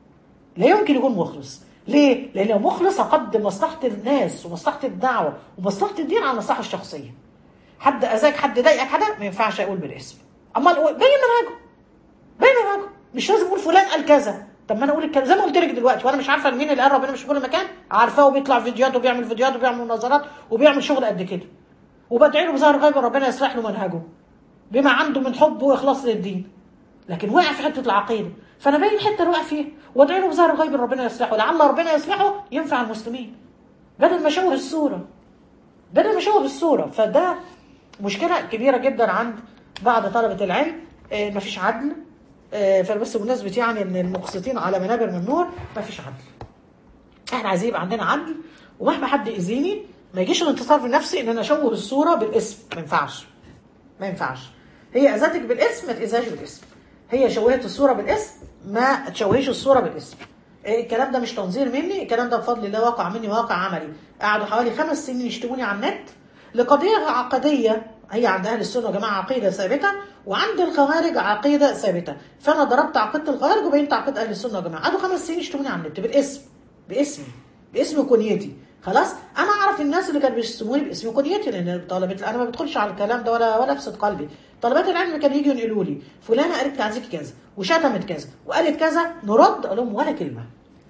لا يمكن يكون مخلص ليه؟ لان لو مخلص هقدم مصلحه الناس ومصلحه الدعوه ومصلحه الدين على المصلحه الشخصيه حد اذاك حد ضايقك حدا ما ينفعش اقول بالاسم اما بين منهجه بين منهجه مش لازم اقول فلان قال كذا طب ما انا اقول الكلام زي ما قلت لك دلوقتي وانا مش عارفه مين اللي قال ربنا مش في كل مكان عارفاه وبيطلع فيديوهات وبيعمل فيديوهات وبيعمل مناظرات وبيعمل شغل قد كده وبدعي له بظهر غيب ربنا يصلح له منهجه بما عنده من حب واخلاص للدين لكن وقع في حته العقيده فانا باين الحته اللي وقع فيها وادعي له بظهر غيب ربنا يصلحه لعل ربنا يصلحه ينفع المسلمين بدل ما اشوه الصوره بدل ما اشوه الصوره فده مشكله كبيره جدا عند بعض طلبه العلم آه، مفيش عدل آه، فبس بمناسبه يعني ان المقسطين على منابر من نور مفيش عدل احنا عايزين يبقى عندنا عدل ومهما حد يأذيني ما يجيش الانتصار في نفسي ان انا اشوه الصوره بالاسم ما ينفعش ما ينفعش هي اذتك بالاسم ما تاذاش بالاسم هي شوهت الصوره بالاسم ما تشوهيش الصوره بالاسم إيه الكلام ده مش تنظير مني الكلام ده بفضل الله واقع مني واقع عملي قعدوا حوالي خمس سنين يشتموني على النت لقضيه عقديه هي عند اهل السنه يا جماعه عقيده ثابته وعند الخوارج عقيده ثابته فانا ضربت عقيده الخوارج وبينت عقيده اهل السنه يا جماعه قعدوا خمس سنين يشتموني على النت بالاسم باسمي باسم كنيتي خلاص انا اعرف الناس اللي كانوا بيشتموني باسم كنيتي لان طلبه انا ما بدخلش على الكلام ده ولا ولا افسد قلبي طلبات العلم كانوا يجوا ينقلوا لي فلانه قالت تعزيك كذا وشتمت كذا وقالت كذا نرد اقول لهم ولا كلمه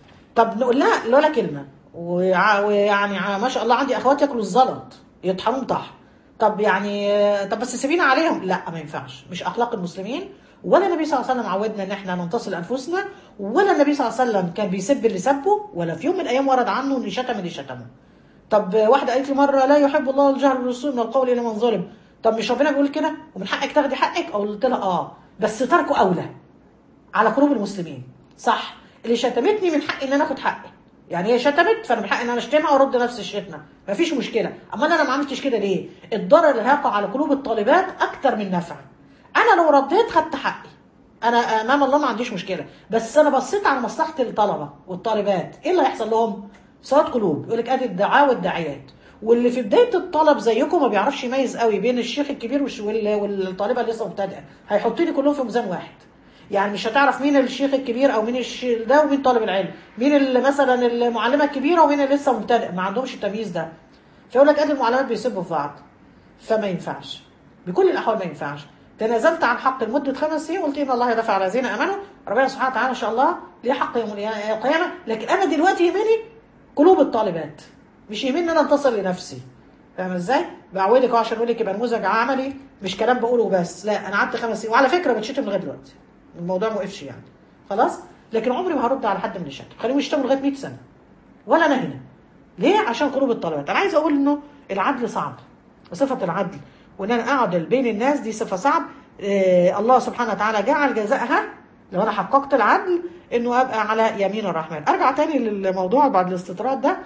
طب نقول لها ولا كلمه وع- ويعني ع- ما شاء الله عندي اخوات ياكلوا الزلط يطحنون طحن طب يعني آه، طب بس سيبينا عليهم لا ما ينفعش مش اخلاق المسلمين ولا النبي صلى الله عليه وسلم عودنا ان احنا ننتصر انفسنا ولا النبي صلى الله عليه وسلم كان بيسب اللي سبه ولا في يوم من الايام ورد عنه ان شتم اللي شتمه طب واحده قالت لي مره لا يحب الله الجهر بالرسول من القول الى من ظلم طب مش ربنا بيقول كده ومن حقك تاخدي حقك او قلت لها اه بس تركه اولى على قلوب المسلمين صح اللي شتمتني من حقي ان انا اخد حقي يعني هي شتمت فانا من حقي ان انا اشتمها وارد نفس الشتمه مفيش مشكله اما انا ما عملتش كده ليه الضرر اللي هيقع على قلوب الطالبات اكتر من نفع انا لو رديت خدت حقي انا امام الله ما عنديش مشكله بس انا بصيت على مصلحه الطلبه والطالبات ايه اللي هيحصل لهم صلاه قلوب يقول لك ادي الدعاء والداعيات واللي في بدايه الطلب زيكم ما بيعرفش يميز قوي بين الشيخ الكبير والش- وال- والطالبه اللي لسه مبتدئه هيحطني كلهم في ميزان واحد يعني مش هتعرف مين الشيخ الكبير او مين الش... ده ومين طالب العلم مين اللي مثلا المعلمه الكبيره ومين اللي لسه مبتدئ ما عندهمش التمييز ده فيقول لك ادي المعلمات بيسبوا في بعض فما ينفعش بكل الاحوال ما ينفعش تنازلت عن حق لمده خمس سنين قلت ان الله يدافع على الذين امنوا ربنا سبحانه وتعالى ان شاء الله ليه حق يوم القيامه لكن انا دلوقتي يهمني قلوب الطالبات مش يهمني ان انا انتصر لنفسي فاهم ازاي؟ بعودك أهو عشان اقول لك يبقى نموذج عملي مش كلام بقوله بس لا انا قعدت خمس سنين وعلى فكره بتشتم لغايه دلوقتي الموضوع ما وقفش يعني خلاص لكن عمري ما هرد على حد من الشتم خليهم يشتموا لغايه 100 سنه ولا انا هنا ليه عشان قلوب الطلبات انا عايز اقول انه العدل صعب صفه العدل وان انا اعدل بين الناس دي صفه صعب آه الله سبحانه وتعالى جعل جزائها لو انا حققت العدل انه ابقى على يمين الرحمن ارجع تاني للموضوع بعد الاستطراد ده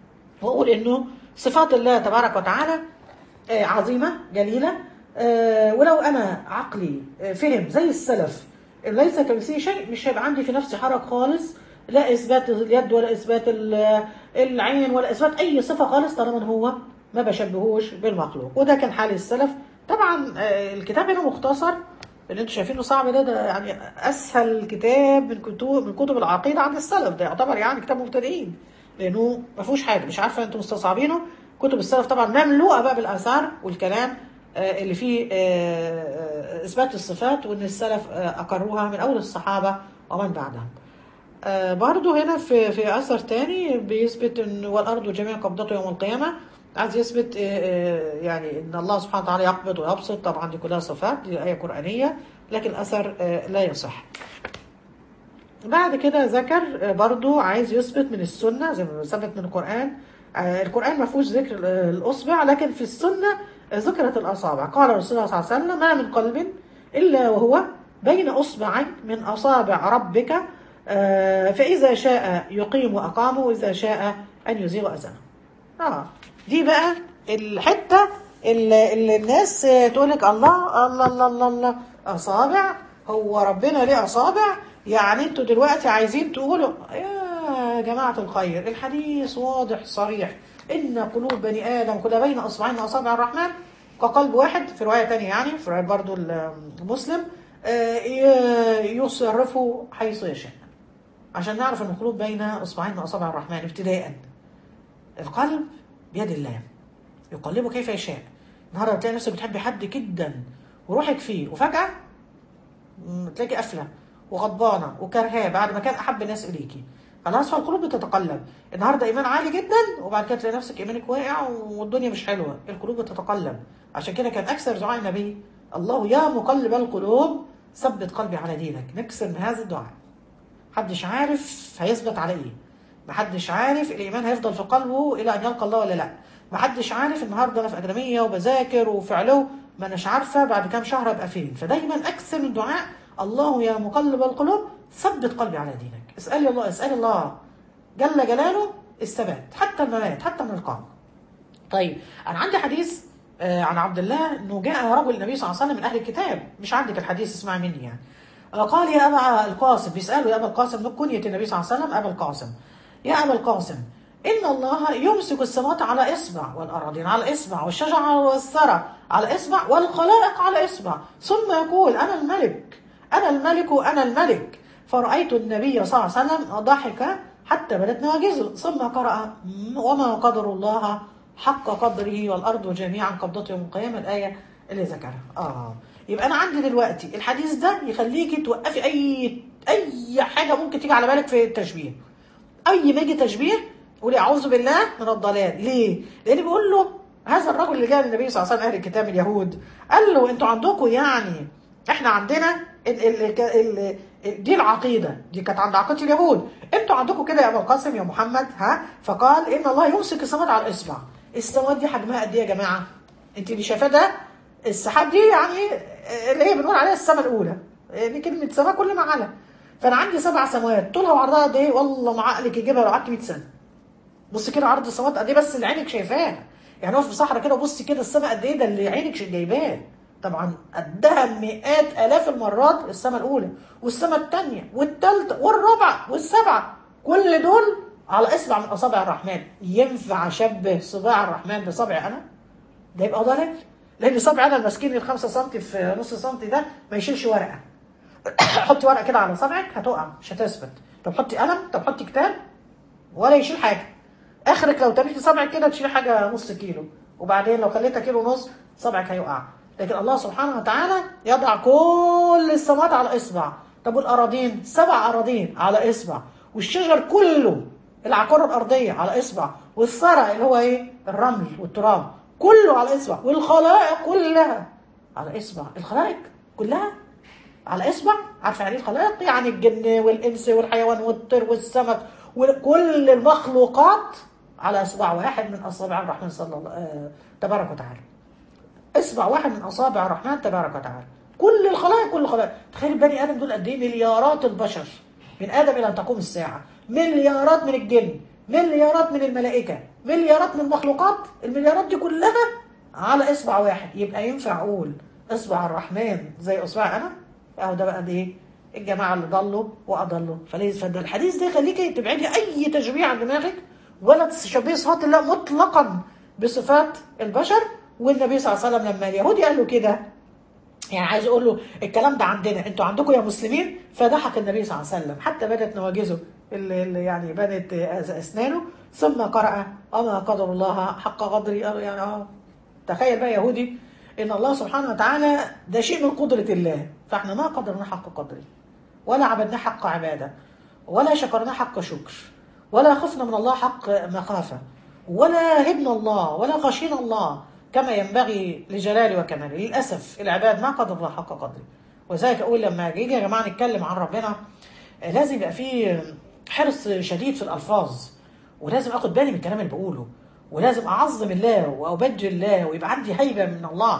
واقول انه صفات الله تبارك وتعالى آه، عظيمه جليله آه، ولو انا عقلي آه، فهم زي السلف ليس كمثله شيء مش هيبقى عندي في نفسي حرج خالص لا اثبات اليد ولا اثبات ال- العين ولا اثبات اي صفه خالص طالما هو ما بشبهوش بالمخلوق وده كان حال السلف طبعا آه، الكتاب هنا مختصر اللي انتوا شايفينه صعب ده ده يعني اسهل كتاب من كتب من كتب العقيده عند السلف ده يعتبر يعني كتاب مبتدئين لانه ما فيهوش حاجه مش عارفه انتم مستصعبينه كتب السلف طبعا مملوءه بقى بالاثار والكلام آه، اللي فيه آه، آه، اثبات الصفات وان السلف آه، اقروها من اول الصحابه ومن بعدهم آه، برضو هنا في في اثر تاني بيثبت ان والارض جميعا قبضته يوم القيامه عايز يثبت آه، آه، يعني ان الله سبحانه وتعالى يقبض ويبسط طبعا دي كلها صفات دي ايه قرانيه لكن الاثر آه، لا يصح بعد كده ذكر آه، برضو عايز يثبت من السنه زي ما ثبت من القران آه، القران ما فيهوش ذكر ال- الاصبع لكن في السنه آه، ذكرت الاصابع قال رسول الله صلى الله عليه وسلم ما من قلب الا وهو بين اصبعين من اصابع ربك آه، فاذا شاء يقيم اقامه واذا شاء ان يزيغ اذنه اه دي بقى الحته اللي, اللي الناس آه، تقول لك الله الله الله الله الله اصابع هو ربنا ليه اصابع يعني انتوا دلوقتي عايزين تقولوا يا جماعه الخير الحديث واضح صريح ان قلوب بني ادم كلها بين اصبعين من اصابع الرحمن كقلب واحد في روايه تانية يعني في روايه برضو المسلم آه، ي- يصرفه حيث يشاء عشان نعرف ان القلوب بين اصبعين من اصابع الرحمن ابتداء القلب بيد الله يقلبه كيف يشاء النهارده تلاقي نفسك بتحبي حد جدا وروحك فيه وفجأة م، تلاقي قافلة وغضبانة وكرهاه بعد ما كان أحب الناس إليكي خلاص فالقلوب بتتقلب النهارده إيمان عالي جدا وبعد كده تلاقي نفسك إيمانك واقع والدنيا مش حلوة القلوب بتتقلب عشان كده كان أكثر دعاء النبي الله يا مقلب القلوب ثبت قلبي على دينك نكسر من هذا الدعاء محدش عارف هيثبت على ايه محدش عارف الايمان هيفضل في قلبه الى ان يلقى الله ولا لا محدش عارف النهارده انا في اكاديميه وبذاكر وفي علو ما اناش عارفه بعد كام شهر ابقى فين فدايما اكثر من دعاء الله يا مقلب القلوب ثبت قلبي على دينك اسال الله اسال الله جل جلاله الثبات حتى الممات حتى من القبر طيب انا عندي حديث آه، عن عبد الله انه جاء رجل النبي صلى الله عليه وسلم من اهل الكتاب مش عندك الحديث اسمعي مني يعني قال يا أبا القاسم بيسأله يا أبا القاسم ده كنية النبي صلى الله عليه وسلم أبا القاسم يا أبا القاسم إن الله يمسك السماوات على إصبع والأراضين على إصبع والشجر والثرى على إصبع والخلائق على إصبع ثم يقول أنا الملك أنا الملك أنا الملك فرأيت النبي صلى الله عليه وسلم ضحك حتى بدت نواجذه ثم قرأ وما قدر الله حق قدره والأرض جميعا قبضته يوم القيامة الآية اللي ذكرها آه يبقى أنا عندي دلوقتي الحديث ده يخليكي توقفي أي أي حاجة ممكن تيجي على بالك في التشبيه أي ما يجي تشبيه قولي أعوذ بالله من الضلال ليه؟ لأن بيقول له هذا الرجل اللي جاء للنبي صلى الله عليه وسلم أهل الكتاب اليهود قال له أنتوا عندكم يعني احنا عندنا ال ال ال ال دي العقيدة دي كانت عند عقيدة اليهود انتوا عندكم كده يا ابو القاسم يا محمد ها فقال ان الله يمسك السماوات على الاصبع السماوات دي حجمها قد ايه يا جماعة انت اللي شايفاه ده السحاب دي يعني اللي هي بنقول عليها السماء الاولى دي كلمة سماء كل ما على فانا عندي سبع سماوات طولها وعرضها قد ايه والله ما عقلك يجيبها لو قعدت 100 سنة بص كده عرض السماوات قد ايه بس اللي عينك شايفاه يعني اقف في صحراء كده وبصي كده السماء قد ايه ده اللي عينك جايباه طبعا قدها مئات الاف المرات السماء الاولى والسماء الثانيه والثالثه والرابعه والسبعه كل دول على اصبع من اصابع الرحمن ينفع اشبه صباع الرحمن بصبعي انا ده يبقى ضلال لان صبعي انا المسكين الخمسة سم في نص سم ده ما يشيلش ورقه حطي ورقه كده على صبعك هتقع مش هتثبت طب حطي قلم طب حطي كتاب ولا يشيل حاجه اخرك لو تنيتي صبعك كده تشيل حاجه نص كيلو وبعدين لو خليتها كيلو ونص صبعك هيقع لكن الله سبحانه وتعالى يضع كل السماوات على اصبع طب والاراضين سبع اراضين على اصبع والشجر كله العقار الارضيه على اصبع والثرى اللي هو ايه الرمل والتراب كله على اصبع والخلائق كلها على اصبع الخلائق كلها على اصبع عارفه يعني ايه الخلائق يعني الجن والانس والحيوان والطير والسمك وكل المخلوقات على اصبع واحد من اصابع الرحمن صلى الله آه تبارك وتعالى اصبع واحد من اصابع الرحمن تبارك وتعالى كل الخلائق كل الخلائق تخيل البني ادم دول قد ايه مليارات البشر من ادم الى ان تقوم الساعه مليارات من الجن مليارات من الملائكه مليارات من المخلوقات المليارات دي كلها على اصبع واحد يبقى ينفع اقول اصبع الرحمن زي اصبع انا اهو ده بقى ايه الجماعه اللي ضلوا واضلوا فليس فده الحديث ده يخليكي تبعدي اي تشبيه عن دماغك ولا تشبهي صفات الله مطلقا بصفات البشر والنبي صلى الله عليه وسلم لما اليهودي قال له كده يعني عايز اقول له الكلام ده عندنا انتوا عندكم يا مسلمين فضحك النبي صلى الله عليه وسلم حتى بدت نواجذه اللي اللي يعني بدت اسنانه ثم قرأ اما قدر الله حق قدري يعني اه تخيل بقى يهودي ان الله سبحانه وتعالى ده شيء من قدرة الله فاحنا ما قدرنا حق قدره ولا عبدناه حق عبادة ولا شكرناه حق شكر ولا خفنا من الله حق مخافة ولا هبنا الله ولا خشينا الله كما ينبغي لجلاله وكماله للأسف العباد ما قدر الله حق قدره وذلك أقول لما يجي يا جماعة نتكلم عن ربنا لازم يبقى فيه حرص شديد في الألفاظ ولازم أخد بالي من الكلام اللي بقوله ولازم أعظم الله وأبجل الله ويبقى عندي هيبة من الله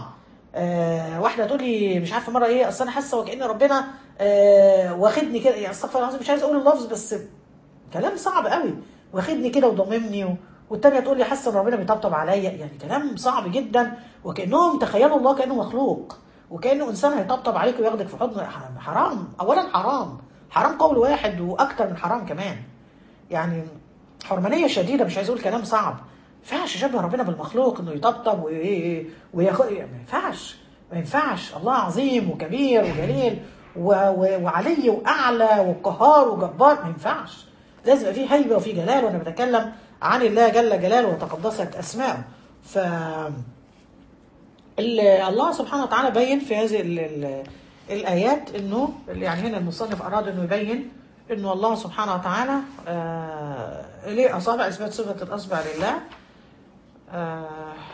آه واحدة تقول لي مش عارفة مرة إيه أصل أنا حاسة وكأن ربنا آه واخدني كده يعني استغفر الله مش عايز أقول اللفظ بس كلام صعب قوي واخدني كده وضممني و... والتانية تقول لي حاسه ان ربنا بيطبطب عليا يعني كلام صعب جدا وكانهم تخيلوا الله كانه مخلوق وكانه انسان هيطبطب عليك وياخدك في حضن حرام اولا حرام حرام قول واحد واكتر من حرام كمان يعني حرمانيه شديده مش عايز اقول كلام صعب ما ينفعش يشبه ربنا بالمخلوق انه يطبطب وياخد ما ينفعش ما ينفعش الله عظيم وكبير وجليل و... و... وعلي واعلى وقهار وجبار ما ينفعش لازم يبقى فيه هيبه وفيه جلال وانا بتكلم عن الله جل جلاله وتقدست اسماءه ف الله سبحانه وتعالى بين في هذه ال ال الايات انه يعني هنا المصنف اراد انه يبين انه الله سبحانه وتعالى آه ليه اصابع اثبات صفه الاصبع لله آه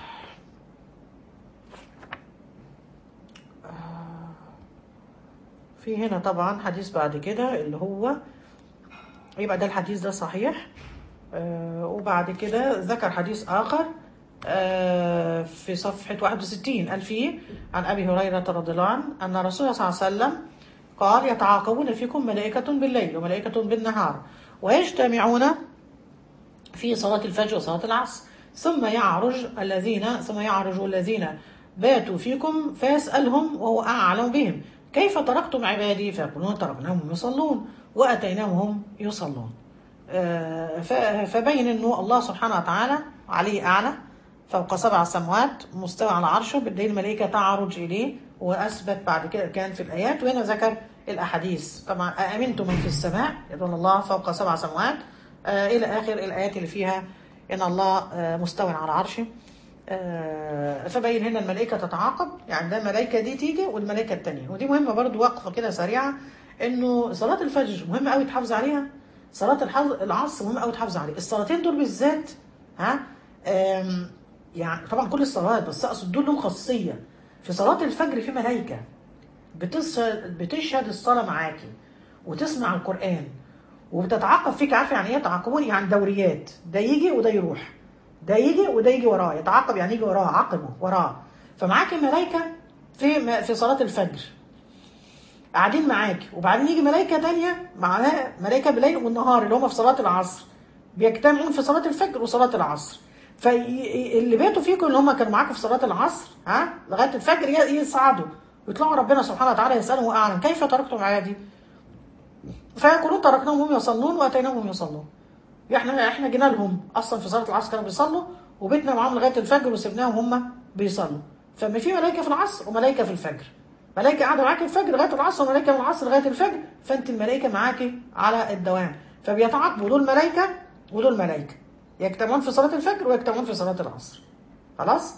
في هنا طبعا حديث بعد كده اللي هو يبقى ده الحديث ده صحيح آه وبعد كده ذكر حديث آخر آه في صفحة 61 قال فيه عن أبي هريرة رضي الله عنه أن رسول الله صلى الله عليه وسلم قال يتعاقبون فيكم ملائكة بالليل وملائكة بالنهار ويجتمعون في صلاة الفجر وصلاة العصر ثم يعرج الذين ثم يعرج الذين باتوا فيكم فيسألهم وهو أعلم بهم كيف تركتم عبادي فيقولون تركناهم يصلون واتيناهم هم يصلون آه، ف- فبين انه الله سبحانه وتعالى عليه اعلى فوق سبع سماوات مستوى على عرشه بالدليل الملائكه تعرج اليه واثبت بعد كده كان في الايات وهنا ذكر الاحاديث طبعا امنتم من في السماء يدل الله فوق سبع سماوات آه، الى اخر الايات اللي فيها ان الله آه، مستوى على عرشه آه، فبين هنا الملائكه تتعاقب يعني ده الملائكه دي تيجي والملائكه التانية ودي مهمه برضو وقفه كده سريعه انه صلاه الفجر مهمه قوي تحافظ عليها صلاه الحظ- العصر مهمه قوي تحافظ عليها الصلاتين دول بالذات ها آم، يعني طبعا كل الصلوات بس اقصد دول لهم خاصيه في صلاه الفجر في ملائكه بتشهد بتشهد الصلاه معاكي وتسمع القران وبتتعاقب فيك عارفه يعني ايه تعاقبون يعني دوريات ده يجي وده يروح ده يجي وده يجي وراه يتعاقب يعني يجي وراه عقبه وراه فمعاكي ملائكه في في صلاه الفجر قاعدين معاكي وبعدين يجي ملائكه تانية معاها ملائكه بالليل والنهار اللي هم في صلاه العصر بيجتمعون في صلاه الفجر وصلاه العصر فاللي باتوا فيكم اللي هم كانوا معاكم في صلاه العصر ها لغايه الفجر ي- يصعدوا ويطلعوا ربنا سبحانه وتعالى يسالهم اعلم كيف تركتم عبادي فيقولون تركناهم هم يصلون واتيناهم هم يصلون احنا احنا جينا لهم اصلا في صلاه العصر كانوا بيصلوا وبيتنا معاهم لغايه الفجر وسبناهم هم بيصلوا فما في ملائكه في العصر وملائكه في الفجر ملائكه قاعده معاكي الفجر لغايه العصر وملائكه من العصر لغايه الفجر فانت الملائكه معاكي على الدوام فبيتعاقبوا دول ملائكه ودول ملائكه يجتمعون في صلاه الفجر ويجتمعون في صلاه العصر خلاص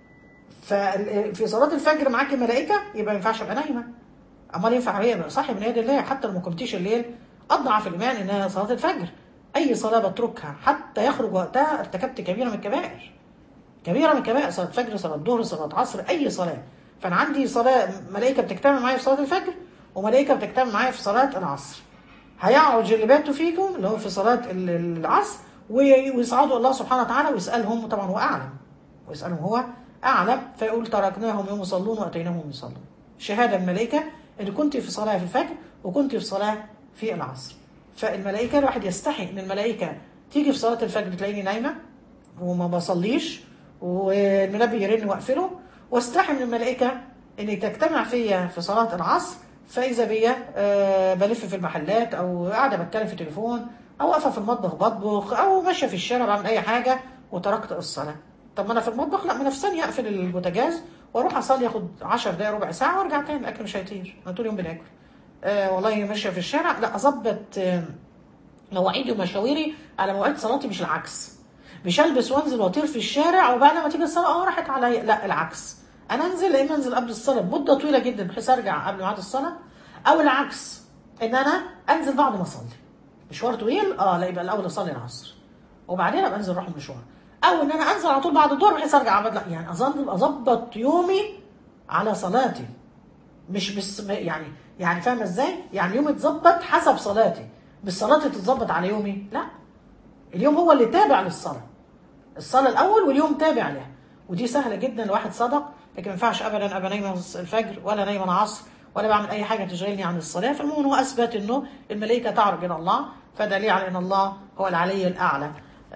ففي صلاه الفجر معاكي ملائكه يبقى ما ينفعش ابقى نايمه امال ينفع هي صاحي من يد الله حتى لو ما قمتيش الليل اضعف الايمان انها صلاه الفجر اي صلاه بتركها حتى يخرج وقتها ارتكبت كبيره من الكبائر كبيره من الكبائر صلاه فجر صلاه ظهر صلاه عصر اي صلاه فانا عندي صلاه ملائكه بتجتمع معايا في صلاه الفجر وملائكه بتجتمع معايا في صلاه العصر هيعرج اللي باتوا فيكم اللي هو في صلاه ال- العصر وي- ويصعدوا الله سبحانه وتعالى ويسالهم وطبعا هو اعلم ويسالهم هو اعلم فيقول تركناهم يوم يصلون واتيناهم يوم يصلون شهاده الملائكه ان كنت في صلاه في الفجر وكنت في صلاه في العصر فالملائكه الواحد يستحي ان الملائكه تيجي في صلاه الفجر تلاقيني نايمه وما بصليش والمنبه يرن واقفله واستحي من الملائكه ان تجتمع فيا في صلاه العصر فاذا بيا آه، بلف في المحلات او قاعده بتكلم في التليفون او واقفه في المطبخ بطبخ او ماشيه في الشارع بعمل اي حاجه وتركت الصلاه طب ما انا في المطبخ لا ما انا في ثانيه اقفل البوتاجاز واروح اصلي اخد 10 دقايق ربع ساعه وارجع تاني الاكل مش هيطير انا طول اليوم بناكل آه والله ماشيه في الشارع لا اظبط آه مواعيدي ومشاويري على مواعيد صلاتي مش العكس مش البس وانزل واطير في الشارع وبعد ما تيجي الصلاه اه راحت عليا لا العكس انا انزل يا اما انزل قبل الصلاه بمده طويله جدا بحيث ارجع قبل ميعاد الصلاه او العكس ان انا انزل بعد ما اصلي مشوار طويل اه لا يبقى الاول اصلي العصر وبعدين ابقى انزل اروح المشوار او ان انا انزل على طول بعد الظهر بحيث ارجع ابدا يعني اظل اظبط يومي على صلاتي مش بس يعني يعني فاهمه ازاي؟ يعني يومي اتظبط حسب صلاتي مش صلاتي تتظبط على يومي لا اليوم هو اللي تابع للصلاه الصلاه الاول واليوم تابع لها ودي سهله جدا الواحد صدق لكن ما ينفعش ابدا ابقى نايمه الفجر ولا نايمه العصر ولا بعمل اي حاجه تشغلني عن الصلاه فالمهم هو اثبت انه الملائكه تعرج الى الله فدليل على ان الله هو العلي الاعلى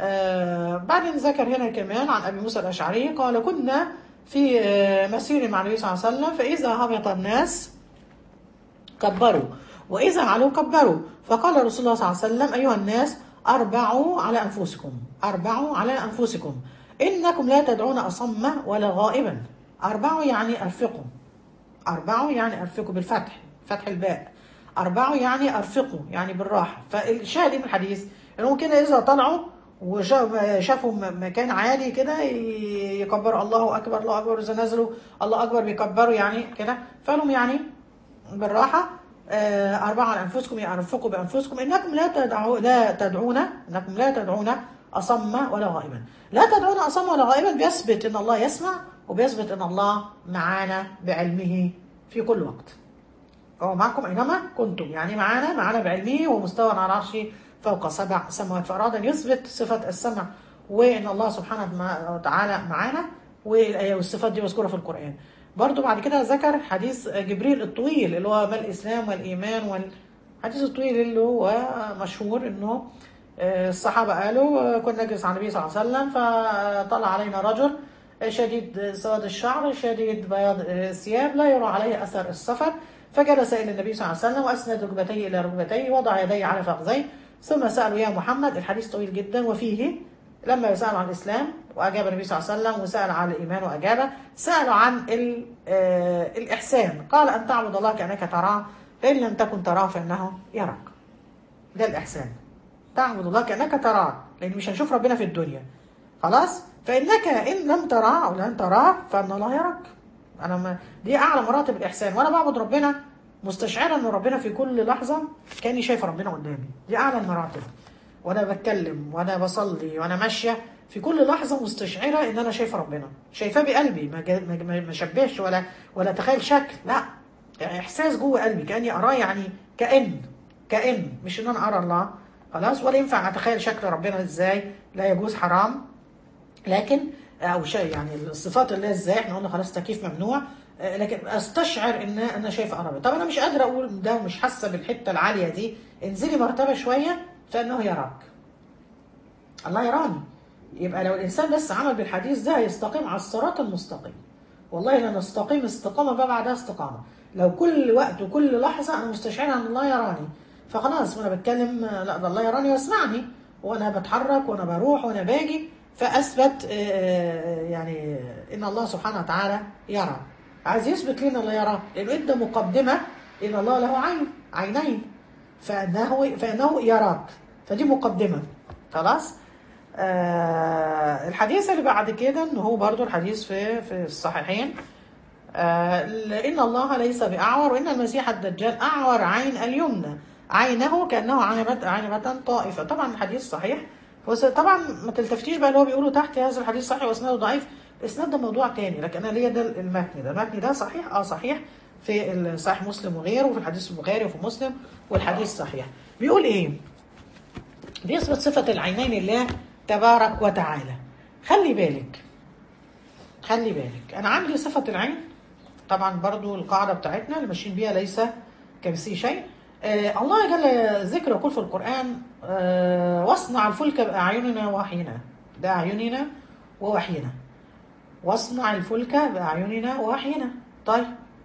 آه بعدين ذكر هنا كمان عن ابي موسى الاشعري قال كنا في آه مسير مع النبي صلى الله عليه وسلم فاذا هبط الناس كبروا وإذا علوا كبروا فقال رسول الله صلى الله عليه وسلم أيها الناس أربعوا على أنفسكم أربعوا على أنفسكم إنكم لا تدعون أصم ولا غائبا أربعوا يعني أرفقوا أربعوا يعني أرفقوا بالفتح فتح الباء أربعوا يعني أرفقوا يعني بالراحة فالشاهد من الحديث إنهم كده إذا طلعوا وشافوا مكان عالي كده يكبروا الله أكبر الله أكبر إذا نزلوا الله أكبر بيكبروا يعني كده فلهم يعني بالراحة آه، أربعة على أنفسكم يعرفقوا بأنفسكم إنكم لا تدعو لا تدعون إنكم لا تدعون أصم ولا غائبا لا تدعون أصم ولا غائبا بيثبت إن الله يسمع وبيثبت إن الله معانا بعلمه في كل وقت هو معكم أينما كنتم يعني معانا معانا بعلمه ومستوى على عرشه فوق سبع سماوات فأراد أن يثبت صفة السمع وإن الله سبحانه وتعالى معانا والصفات دي مذكورة في القرآن برضو بعد كده ذكر حديث جبريل الطويل اللي هو ما الإسلام والإيمان والحديث الطويل اللي هو مشهور إنه الصحابة قالوا كنا نجلس على النبي صلى الله عليه وسلم فطلع علينا رجل شديد سواد الشعر شديد بياض الثياب لا يرى عليه أثر السفر فجلس الى النبي صلى الله عليه وسلم واسند ركبتيه الى ركبتيه وضع يديه على فخذيه ثم سالوا يا محمد الحديث طويل جدا وفيه لما سالوا عن الاسلام واجاب النبي صلى الله عليه وسلم وسال عن الايمان واجاب سالوا عن ال- آه، الاحسان قال ان تعبد الله كانك تراه فان لم تكن تراه فانه يراك ده الإحسان تعبد الله كأنك تراه لأن مش هنشوف ربنا في الدنيا خلاص فإنك إن لم تراه أو لن تراه فإن الله يراك أنا ما دي أعلى مراتب الإحسان وأنا بعبد ربنا مستشعرة إن ربنا في كل لحظة كأني شايف ربنا قدامي دي أعلى المراتب وأنا بتكلم وأنا بصلي وأنا ماشية في كل لحظة مستشعرة إن أنا شايفة ربنا شايفاه بقلبي ما جا- ما- ما ما شبهش ولا ولا تخيل شكل لا يعني إحساس جوه قلبي كأني أراه يعني كأن كأن مش إن أنا أرى الله خلاص ولا ينفع أتخيل شكل ربنا إزاي لا يجوز حرام لكن او شيء يعني الصفات اللي هي ازاي احنا قلنا خلاص تكييف ممنوع آه، لكن استشعر ان انا شايف قرابه طب انا مش قادره اقول ده ومش حاسه بالحته العاليه دي انزلي مرتبه شويه فانه يراك الله يراني يبقى لو الانسان بس عمل بالحديث ده هيستقيم على الصراط المستقيم والله لا نستقيم استقامه بقى بعدها استقامه لو كل وقت وكل لحظه انا مستشعره ان الله يراني فخلاص وانا بتكلم آه، لا ده الله يراني ويسمعني وانا بتحرك وانا بروح وانا باجي فاثبت آه، آه، يعني ان الله سبحانه وتعالى يرى عايز يثبت لنا الله يرى لانه ادى مقدمه ان الله له عين عينين فانه فانه يراك فدي مقدمه خلاص آه الحديث اللي بعد كده ان هو برضو الحديث في في الصحيحين آه ان الله ليس باعور وان المسيح الدجال اعور عين اليمنى عينه كانه عينبه عينبه طائفه طبعا الحديث صحيح بس طبعا ما تلتفتيش بقى اللي هو بيقولوا تحت هذا الحديث صحيح واسناده ضعيف الاسناد ده موضوع تاني لكن انا ليا ده المتن ده المتن ده صحيح اه صحيح في صحيح مسلم وغيره وفي الحديث البخاري وفي مسلم والحديث صحيح بيقول ايه بيثبت صفة العينين لله تبارك وتعالى خلي بالك خلي بالك انا عندي صفة العين طبعا برضو القاعدة بتاعتنا اللي ماشيين بيها ليس كمثله شيء آه الله جل ذكره يقول في القرآن آه واصنع الفلك بأعيننا ووحينا بأعيننا ووحينا واصنع الفلك بأعيننا ووحينا طيب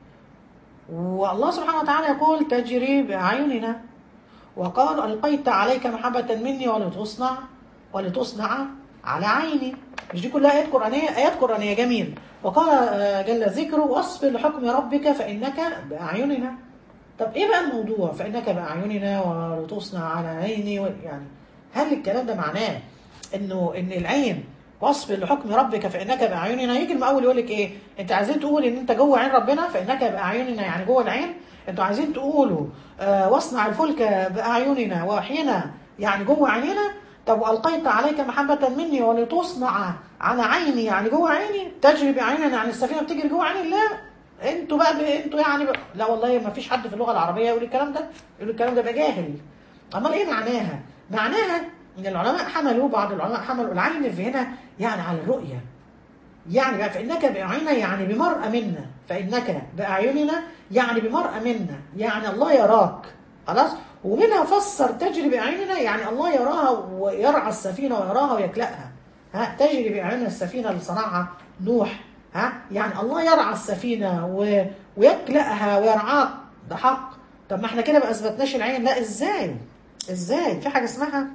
والله سبحانه وتعالى يقول تجري بأعيننا وقال ألقيت عليك محبة مني ولتصنع ولتصنع على عيني مش دي كلها آيات قرآنية آيات قرآنية جميل وقال آه، جل ذكره واصبر لحكم ربك فإنك بأعيننا طب إيه بقى الموضوع فإنك بأعيننا ولتصنع على عيني و- يعني هل الكلام ده معناه إنه إن العين واصبر لحكم ربك فإنك بأعيننا يجي المقاول يقول لك إيه أنت عايزين تقول إن أنت جوه عين ربنا فإنك بأعيننا يعني جوه العين أنتوا عايزين تقولوا آه واصنع الفلك بأعيننا وحينا يعني جوه عيننا طب والقيت عليك محبة مني ولتصنع على عيني يعني جوه عيني تجري بعيننا يعني السفينة بتجري جوه عين الله انتوا بقى ب... انتوا يعني بقى... لا والله ما فيش حد في اللغة العربية يقول الكلام ده يقول الكلام ده بقى جاهل امال ايه معناها معناها ان العلماء حملوا بعض العلماء حملوا العين في هنا يعني على الرؤية يعني بقى فإنك بأعيننا يعني بمرأة منا فإنك بأعيننا يعني بمرأة منا يعني الله يراك خلاص ومنها فسر تجري بأعيننا يعني الله يراها ويرعى السفينة ويراها ويكلأها ها تجري بأعيننا السفينة اللي صنعها نوح ها يعني الله يرعى السفينة و... ويكلأها ويرعاك ده حق طب ما احنا كده ما اثبتناش العين لا ازاي ازاي في حاجة اسمها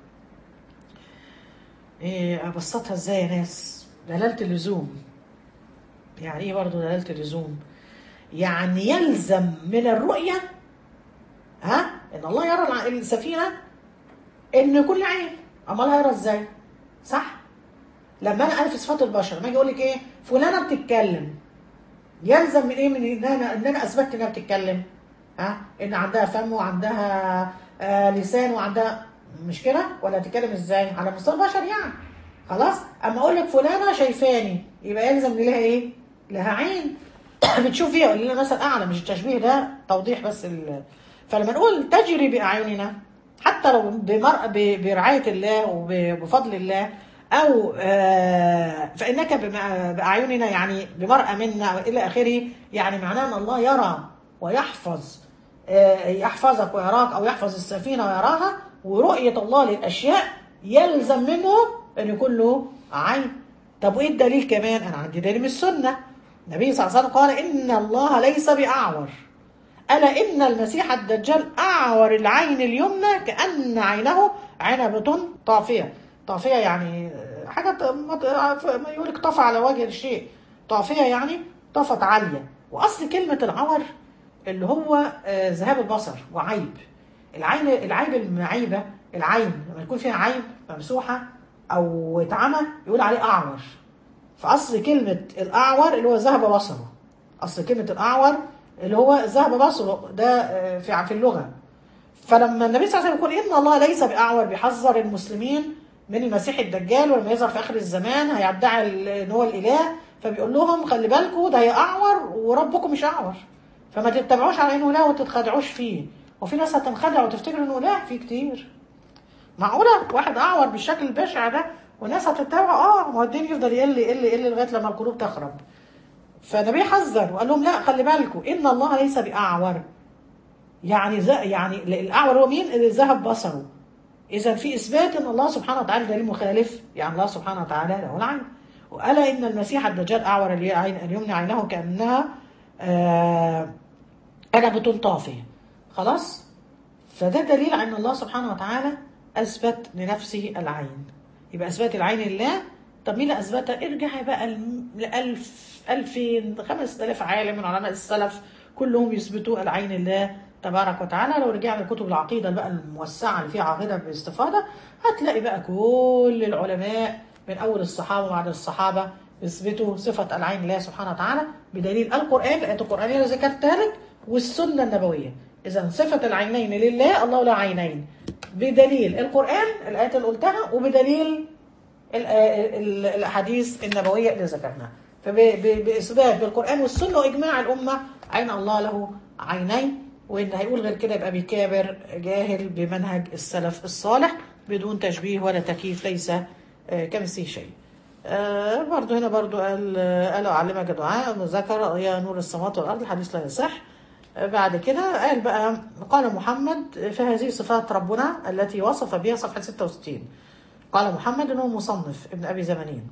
ايه ابسطها ازاي يا ناس دلالة اللزوم يعني ايه برضو دلالة اللزوم يعني يلزم من الرؤية ها ان الله يرى الع- السفينة ان يكون له عين امال هيرى ازاي صح لما انا الف صفات البشر لما اجي اقول لك ايه فلانة بتتكلم يلزم من ايه من ان انا ان انا اثبتت انها بتتكلم ها ان عندها فم وعندها آه لسان وعندها مش كده ولا تتكلم ازاي على مستوى البشر يعني خلاص اما اقول لك فلانه شايفاني يبقى يلزم ان لها ايه لها عين بتشوف فيها ولا لها مثل اعلى مش التشبيه ده توضيح بس ال... فلما نقول تجري باعيننا حتى لو بمر... ب... برعايه الله وبفضل الله او آه فانك بم- باعيننا يعني بمرأة منا الى اخره يعني معناه ان الله يرى ويحفظ آه، يحفظك ويراك او يحفظ السفينه ويراها ورؤيه الله للاشياء يلزم منه ان يكون له عين طب وايه الدليل كمان انا عندي دليل من السنه النبي صلى الله عليه وسلم قال ان الله ليس باعور ألا إن المسيح الدجال أعور العين اليمنى كأن عينه عنبة طافية طافية يعني حاجة ط- ما ط- ما يقول لك طفى على وجه الشيء طافية يعني طفت عالية وأصل كلمة العور اللي هو آه، ذهاب البصر وعيب العين العيب المعيبة العين لما يكون فيها عيب ممسوحة أو اتعمى يقول عليه أعور فأصل كلمة الأعور اللي هو ذهب بصره أصل كلمة الأعور اللي هو ذهب بصره ده آه، في في اللغة فلما النبي صلى الله عليه وسلم يقول إن الله ليس بأعور بيحذر المسلمين من المسيح الدجال ولما يظهر في آخر الزمان هيدعي ال- إن هو الإله فبيقول لهم خلي بالكم ده هي أعور وربكم مش أعور فما تتبعوش على إنه لا وتتخدعوش فيه وفي ناس هتنخدع وتفتكر إنه لا في كتير معقولة واحد أعور بالشكل البشع ده والناس هتتبع اه ما هو الدين يفضل يقل يقل يقل لغاية لما القلوب تخرب فالنبي حذر وقال لهم لا خلي بالكم إن الله ليس بأعور يعني ز... يعني الأعور هو مين اللي ذهب بصره إذا في إثبات أن الله سبحانه وتعالى دليل مخالف يعني الله سبحانه وتعالى له العين وألا إن المسيح الدجال أعور اليمين اليمنى عينه كأنها آه عنبة طافية خلاص فده دليل على أن الله سبحانه وتعالى أثبت لنفسه العين يبقى أثبت العين لله طب مين اللي أثبتها؟ ارجع بقى ل- لألف ألفين خمس آلاف عالم من علماء السلف كلهم يثبتوا العين الله تبارك وتعالى لو رجعنا لكتب العقيدة بقى الموسعة اللي فيها عقيدة باستفاضة هتلاقي بقى كل العلماء من أول الصحابة وبعد الصحابة يثبتوا صفة العين الله سبحانه وتعالى بدليل القرآن الآيات القرآنية اللي ذكرتها لك والسنة النبوية إذا صفة العينين لله الله له عينين بدليل القرآن الآيات اللي قلتها وبدليل ال- ال- الأحاديث النبوية اللي ذكرناها فبإثبات بالقرآن والسنة وإجماع الأمة عين الله له عينين وإن هيقول غير كده يبقى بيكابر جاهل بمنهج السلف الصالح بدون تشبيه ولا تكييف ليس آه، كمثله شيء آه، برضو هنا برضو قال آه، قال أعلمك دعاء ذكر يا نور السماوات والأرض الحديث لا يصح آه، بعد كده قال بقى قال محمد فهذه صفات ربنا التي وصف بها صفحة 66 قال محمد هو مصنف ابن أبي زمانين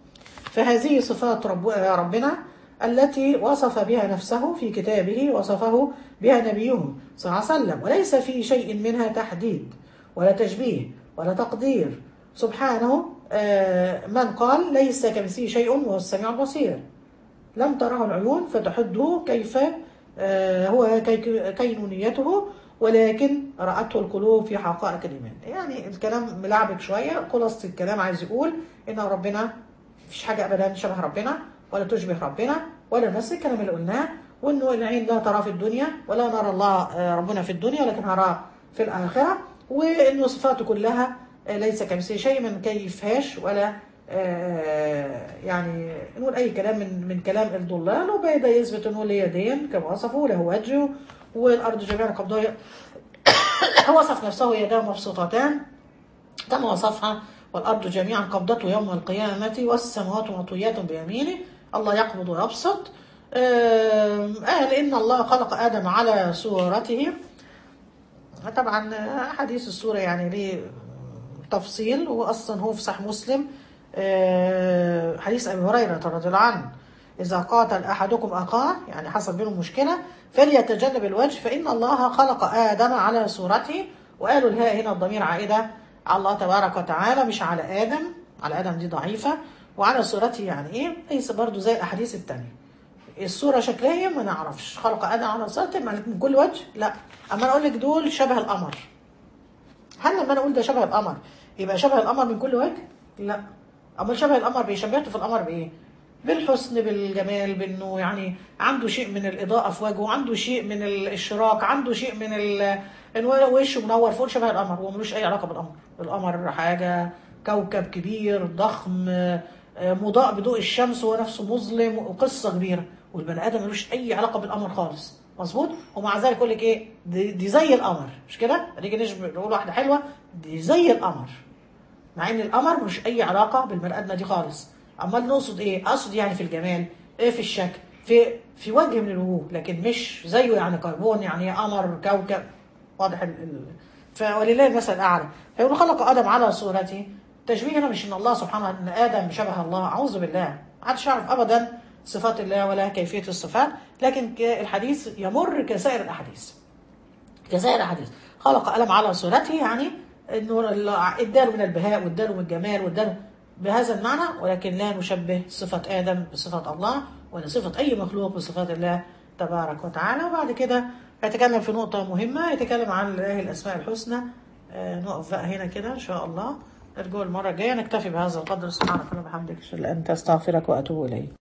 فهذه صفات رب ربنا التي وصف بها نفسه في كتابه وصفه بها نبيه صلى الله عليه وسلم وليس في شيء منها تحديد ولا تشبيه ولا تقدير سبحانه آه، من قال ليس كمثله شيء وهو السميع البصير لم تره العيون فتحده كيف آه، هو كي- كينونيته ولكن رأته القلوب في حقائق الإيمان يعني الكلام ملعبك شوية خلاصة الكلام عايز يقول إن ربنا مفيش حاجة أبدا شبه ربنا ولا تشبه ربنا ولا نفس الكلام اللي قلناه وإنه العين لا تراه في الدنيا ولا نرى الله آه، ربنا في الدنيا ولكن نراه في الآخرة وإنه صفاته كلها آه، ليس كمثله شيء ما نكيفهاش ولا آه، يعني نقول اي كلام من من كلام الضلال وبدا يثبت انه له يدين كما وصفه له وجه والارض جميعا قبضها وصف نفسه يداه مبسوطتان كما وصفها والارض جميعا قبضته يوم القيامه والسماوات مطويات بيمينه الله يقبض ويبسط آم، قال ان الله خلق ادم على صورته طبعا حديث السوره يعني ليه تفصيل واصلا هو في صحيح مسلم آه، حديث ابي هريره رضي الله عنه اذا قاتل احدكم اخاه يعني حصل بينهم مشكله فليتجنب الوجه فان الله خلق ادم على صورته وقالوا الهاء هنا الضمير عائده على الله تبارك وتعالى مش على ادم على ادم دي ضعيفه وعلى صورته يعني ايه ليس برضو زي الاحاديث التانية الصوره شكلها إيه؟ ما نعرفش خلق ادم على صورته ما من كل وجه لا اما انا اقول لك دول شبه القمر هل لما انا اقول ده شبه القمر يبقى شبه القمر من كل وجه؟ لا امال شبه القمر بايه؟ شبهته في القمر بايه؟ بالحسن بالجمال بانه يعني عنده شيء من الاضاءه في وجهه عنده شيء من الاشراق عنده شيء من ال إن هو وشه منور فوق شبه القمر هو ملوش اي علاقه بالقمر القمر حاجه كوكب كبير ضخم آه، مضاء بضوء الشمس وهو نفسه مظلم وقصه كبيره والبني ادم ملوش اي علاقه بالقمر خالص مظبوط ومع ذلك يقول لك ايه دي, دي زي القمر مش كده نيجي نشبه نقول واحده حلوه دي زي القمر مع ان القمر ملوش اي علاقه بالبني ادمه دي خالص امال نقصد ايه اقصد يعني في الجمال ايه في الشكل في في وجه من الوجوه لكن مش زيه يعني كربون يعني قمر كوكب واضح ال... ال... فولله المثل الاعلى فيقول خلق ادم على صورته تشبيه هنا مش ان الله سبحانه ان ادم شبه الله اعوذ بالله ما حدش يعرف ابدا صفات الله ولا كيفيه الصفات لكن ك- الحديث يمر كسائر الاحاديث كسائر الاحاديث خلق قلم على صورته يعني انه ال- اداله من البهاء واداله من الجمال واداله بهذا المعنى ولكن لا نشبه صفة آدم بصفة الله ولا صفة أي مخلوق بصفات الله تبارك وتعالى وبعد كده هيتكلم في نقطة مهمة يتكلم عن الله الأسماء الحسنى آه، نقف بقى هنا كده إن شاء الله نرجو المرة الجاية نكتفي بهذا القدر سبحانك اللهم وبحمدك أشهد أن لا إله إلا أنت أستغفرك وأتوب إليك